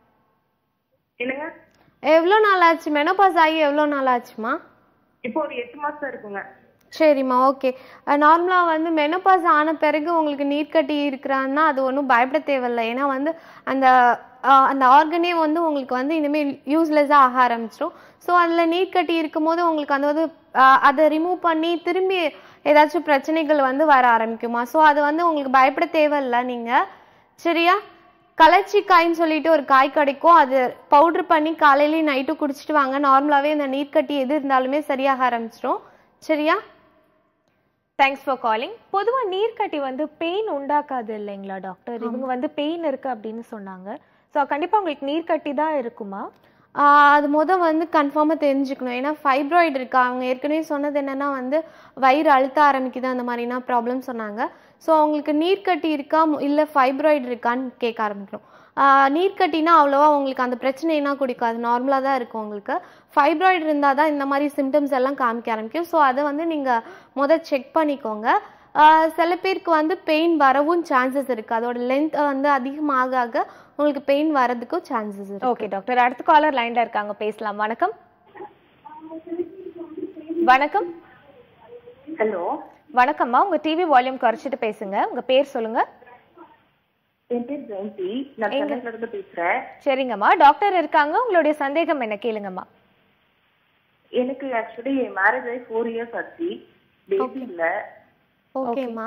என்னங்க எவ்வளோ நாள் ஆச்சு மெனோபாஸ் ஆகி எவ்வளோ நாள் ஆச்சுமா இப்போ ஒரு எட்டு மாசம் இருக்குங்க சரிம்மா ஓகே நார்மலாக வந்து மெனோபாஸ் ஆன பிறகு உங்களுக்கு நீர்க்கட்டி இருக்கிறான்னா அது ஒன்றும் பயப்பட தேவையில்லை ஏன்னா வந்து அந்த அஹ், அந்த ஆர்கனே வந்து உங்களுக்கு வந்து இனிமேல் யூஸ்லெஸ்ஸாக ஆக ஆரம்பிச்சிடும் ஸோ அதில் நீர்க்கட்டி இருக்கும்போது உங்களுக்கு அந்த வந்து அஹ், அதை ரிமூவ் பண்ணி திரும்பி ஏதாச்சும் பிரச்சனைகள் வந்து வர ஆரம்பிக்குமா ஸோ அது வந்து உங்களுக்கு பயப்பட தேவையில்லை நீங்கள் சரியா கலர்ச்சிக்காயின்னு சொல்லிட்டு ஒரு காய் கிடைக்கும் அது பவுடர் பண்ணி காலையிலேயும் நைட்டும் குடிச்சிட்டு வாங்க நார்மலாகவே இந்த நீர்க்கட்டி எது இருந்தாலுமே சரியாக ஆரம்பிச்சிடும் சரியா தேங்க்ஸ் ஃபார் காலிங் பொதுவா நீர்க்கட்டி வந்து பெயின் உண்டாக்காது இல்லைங்களா டாக்டர் இவங்க வந்து பெயின் இருக்கு அப்படின்னு சொன்னாங்க ஸோ கண்டிப்பா உங்களுக்கு நீர்க்கட்டி தான் இருக்குமா ஆஹ் அது முத வந்து கன்ஃபார்மாக தெரிஞ்சுக்கணும் ஏன்னா ஃபைப்ராய்டு இருக்கா அவங்க ஏற்கனவே சொன்னது என்னன்னா வந்து வயிறு அழுத்த ஆரம்பிக்குது அந்த மாதிரினா ப்ராப்ளம் சொன்னாங்க ஸோ அவங்களுக்கு நீர்க்கட்டி இருக்கா இல்லை ஃபைப்ராய்டு இருக்கான்னு கேட்க ஆரம்பிக்கணும் ஆஹ் நீர்க்கட்டினா அவ்வளோவா உங்களுக்கு அந்த பிரச்சனைனா குடிக்கும் அது நார்மலாக தான் இருக்கும் உங்களுக்கு ஃபைப்ராய்டு இருந்தால் தான் இந்த மாதிரி சிம்டம்ஸ் எல்லாம் காமிக்க ஆரம்பிக்கும் ஸோ அதை வந்து நீங்கள் முத செக் பண்ணிக்கோங்க ஆஹ் சில பேருக்கு வந்து பெயின் வரவும் சான்சஸ் இருக்குது அதோட லென்த் வந்து அதிகமாக ஆக உங்களுக்கு பெயின் வரதுக்கும் சான்சஸ் இருக்கு ஓகே டாக்டர் அடுத்த காலர் லைன்ல இருக்காங்க பேசலாம் வணக்கம் வணக்கம் ஹலோ வணக்கம்மா உங்க டிவி வால்யூம் குறைச்சிட்டு பேசுங்க உங்க பேர் சொல்லுங்க என் பேர் ஜெயந்தி நான் எங்க? சென்னையில இருந்து பேசுறேன் சரிங்கம்மா டாக்டர் இருக்காங்க உங்களுடைய சந்தேகம் என்ன கேளுங்கம்மா எனக்கு ஆக்சுவலி மேரேஜ் ஆகி ஃபோர் இயர்ஸ் ஆச்சு பேபி இல்ல ஓகேம்மா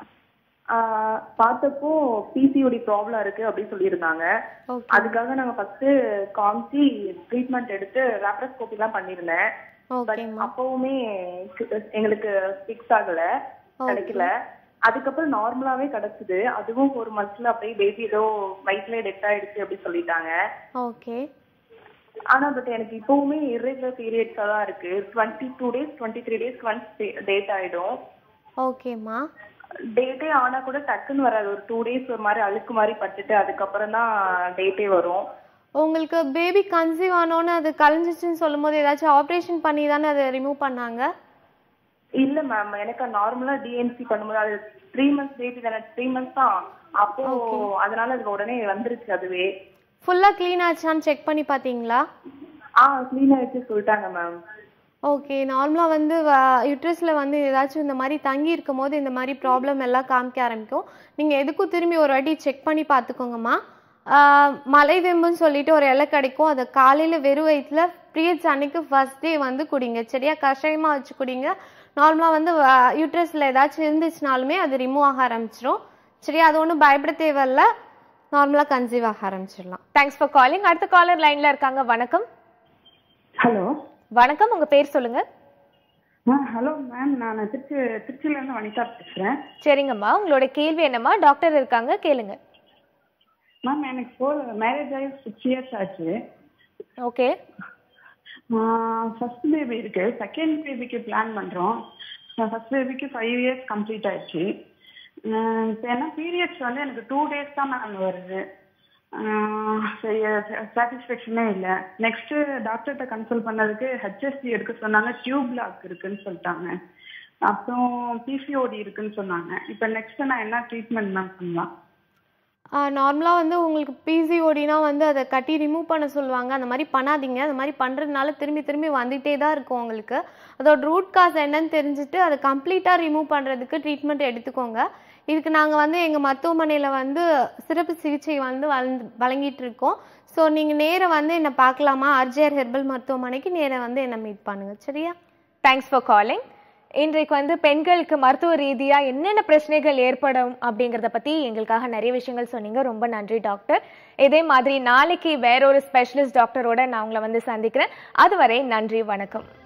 ஆஹ் பார்த்தப்போ பிசிஓடி ப்ராப்ளம் இருக்கு அப்படின்னு சொல்லியிருந்தாங்க ஓகே அதுக்காக நாங்க ஃபர்ஸ்ட் காமிச்சு ட்ரீட்மெண்ட் எடுத்து லேப்ரோஸ்கோபி எல்லாம் பண்ணிருந்தேன் பட் ஓகேம்மா அப்பவுமே எங்களுக்கு ஃபிக்ஸ் ஆகல கிடைக்கல அதுக்கப்புறம் நார்மலாவே கிடைச்சது அதுவும் ஒரு மந்த்ஸ்ல அப்படியே பேபி ஏதோ வயிற்றுல டெத் ஆயிடுச்சு அப்படி சொல்லிட்டாங்க ஓகே ஆனா பட் எனக்கு இப்பவுமே irregular பீரியட்ஸா தான் இருக்கு twenty two days twenty three days once date ஆயிடும் ஓகேம்மா டேட்டே ஆனா கூட டக்குன்னு வராது ஒரு டூ டேஸ் ஒரு மாதிரி அழுக்கு மாதிரி பட்டுட்டு அதுக்கப்புறம் தான் டேட்டே வரும் உங்களுக்கு பேபி கன்சீவ் ஆனோன்னு அது கலைஞ்சிச்சுன்னு சொல்லும்போது ஏதாச்சும் ஆப்ரேஷன் பண்ணி தானே அதை ரிமூவ் பண்ணாங்க இல்ல மேம் எனக்கு நார்மலா டிஎன்சி பண்ணும்போது அது த்ரீ மந்த்ஸ் பேபி தானே த்ரீ மந்த்ஸ் தான் அப்போ அதனால அது உடனே வந்துருச்சு அதுவே ஃபுல்லாக க்ளீன் ஆச்சான்னு செக் பண்ணி பார்த்தீங்களா ஆ க்ளீன் ஆயிடுச்சு சொல்லிட்டாங்க மேம் ஓகே நார்மலாக வந்து யூட்ரஸில் வந்து ஏதாச்சும் இந்த மாதிரி தங்கி இருக்கும் போது இந்த மாதிரி ப்ராப்ளம் எல்லாம் காமிக்க ஆரம்பிக்கும் நீங்கள் எதுக்கும் திரும்பி ஒரு வாட்டி செக் பண்ணி பார்த்துக்கோங்கம்மா ஆஹ் மலைவேம்புன்னு சொல்லிட்டு ஒரு இலை கிடைக்கும் அதை காலையில் வெறும் வயிற்றுல பீரியட்ஸ் அன்னைக்கு ஃபர்ஸ்ட் டே வந்து குடிங்க சரியா கஷாயமாக வச்சு குடிங்க நார்மலாக வந்து யூட்ரஸில் ஏதாச்சும் இருந்துச்சுனாலுமே அது ரிமூவ் ஆக ஆரம்பிச்சிடும் சரியா அது ஒன்றும் பயப்பட தேவையில்ல நார்மலாக கன்சீவ் ஆக ஆரம்பிச்சிடலாம் தேங்க்ஸ் ஃபார் காலிங் அடுத்த காலர் லைன்ல இருக்காங்க வணக்கம் ஹலோ வணக்கம் உங்க பேர் சொல்லுங்க ஆ ஹலோ மேம் நான் திருச்சி திருச்சியிலேருந்து வனிதா பேசுகிறேன் சரிங்கம்மா உங்களோட கேள்வி என்னம்மா டாக்டர் இருக்காங்க கேளுங்க மேம் எனக்கு ஃபோர் மேரேஜ் ஆகி சிக்ஸ் இயர்ஸ் ஆச்சு ஓகே ஃபர்ஸ்ட் பேபி இருக்கு செகண்ட் பேபிக்கு பிளான் பண்ணுறோம் ஃபர்ஸ்ட் பேபிக்கு ஃபைவ் இயர்ஸ் கம்ப்ளீட் ஆயிடுச்சு இப்போ என்ன பீரியட்ஸ் வந்து எனக்கு டூ டேஸ் தான் மேம் வருது சாட்டிஸ்ஃபேக்ஷனே இல்லை நெக்ஸ்ட் டாக்டர்கிட்ட கன்சல்ட் பண்ணதுக்கு ஹெச்எஸ்சி எடுக்க சொன்னாங்க டியூப் பிளாக் இருக்குன்னு சொல்லிட்டாங்க அப்புறம் பிசிஓடி இருக்குன்னு சொன்னாங்க இப்போ நெக்ஸ்ட் நான் என்ன ட்ரீட்மெண்ட் மேம் பண்ணலாம் நார்மலாக வந்து உங்களுக்கு பிசிஓடினா வந்து அதை கட்டி ரிமூவ் பண்ண சொல்லுவாங்க அந்த மாதிரி பண்ணாதீங்க அந்த மாதிரி பண்ணுறதுனால திரும்பி திரும்பி வந்துகிட்டே தான் இருக்கும் உங்களுக்கு அதோட ரூட் காஸ் என்னன்னு தெரிஞ்சுட்டு அதை கம்ப்ளீட்டாக ரிமூவ் பண்ணுறதுக்கு ட்ரீட்மெண்ட் எடுத்துக்கோங்க இதுக்கு நாங்கள் வந்து எங்கள் மருத்துவமனையில் வந்து சிறப்பு சிகிச்சை வந்து வழந்து வழங்கிட்டு இருக்கோம் ஸோ நீங்கள் நேராக வந்து என்னை பார்க்கலாமா ஆர்ஜிஆர் ஹெர்பல் மருத்துவமனைக்கு நேராக வந்து என்னை மீட் பண்ணுங்கள் சரியா தேங்க்ஸ் ஃபார் காலிங் இன்றைக்கு வந்து பெண்களுக்கு மருத்துவ ரீதியா என்னென்ன பிரச்சனைகள் ஏற்படும் அப்படிங்கறத பத்தி எங்களுக்காக நிறைய விஷயங்கள் சொன்னீங்க ரொம்ப நன்றி டாக்டர் இதே மாதிரி நாளைக்கு வேற ஒரு ஸ்பெஷலிஸ்ட் டாக்டரோட நான் உங்களை வந்து சந்திக்கிறேன் அதுவரை நன்றி வணக்கம்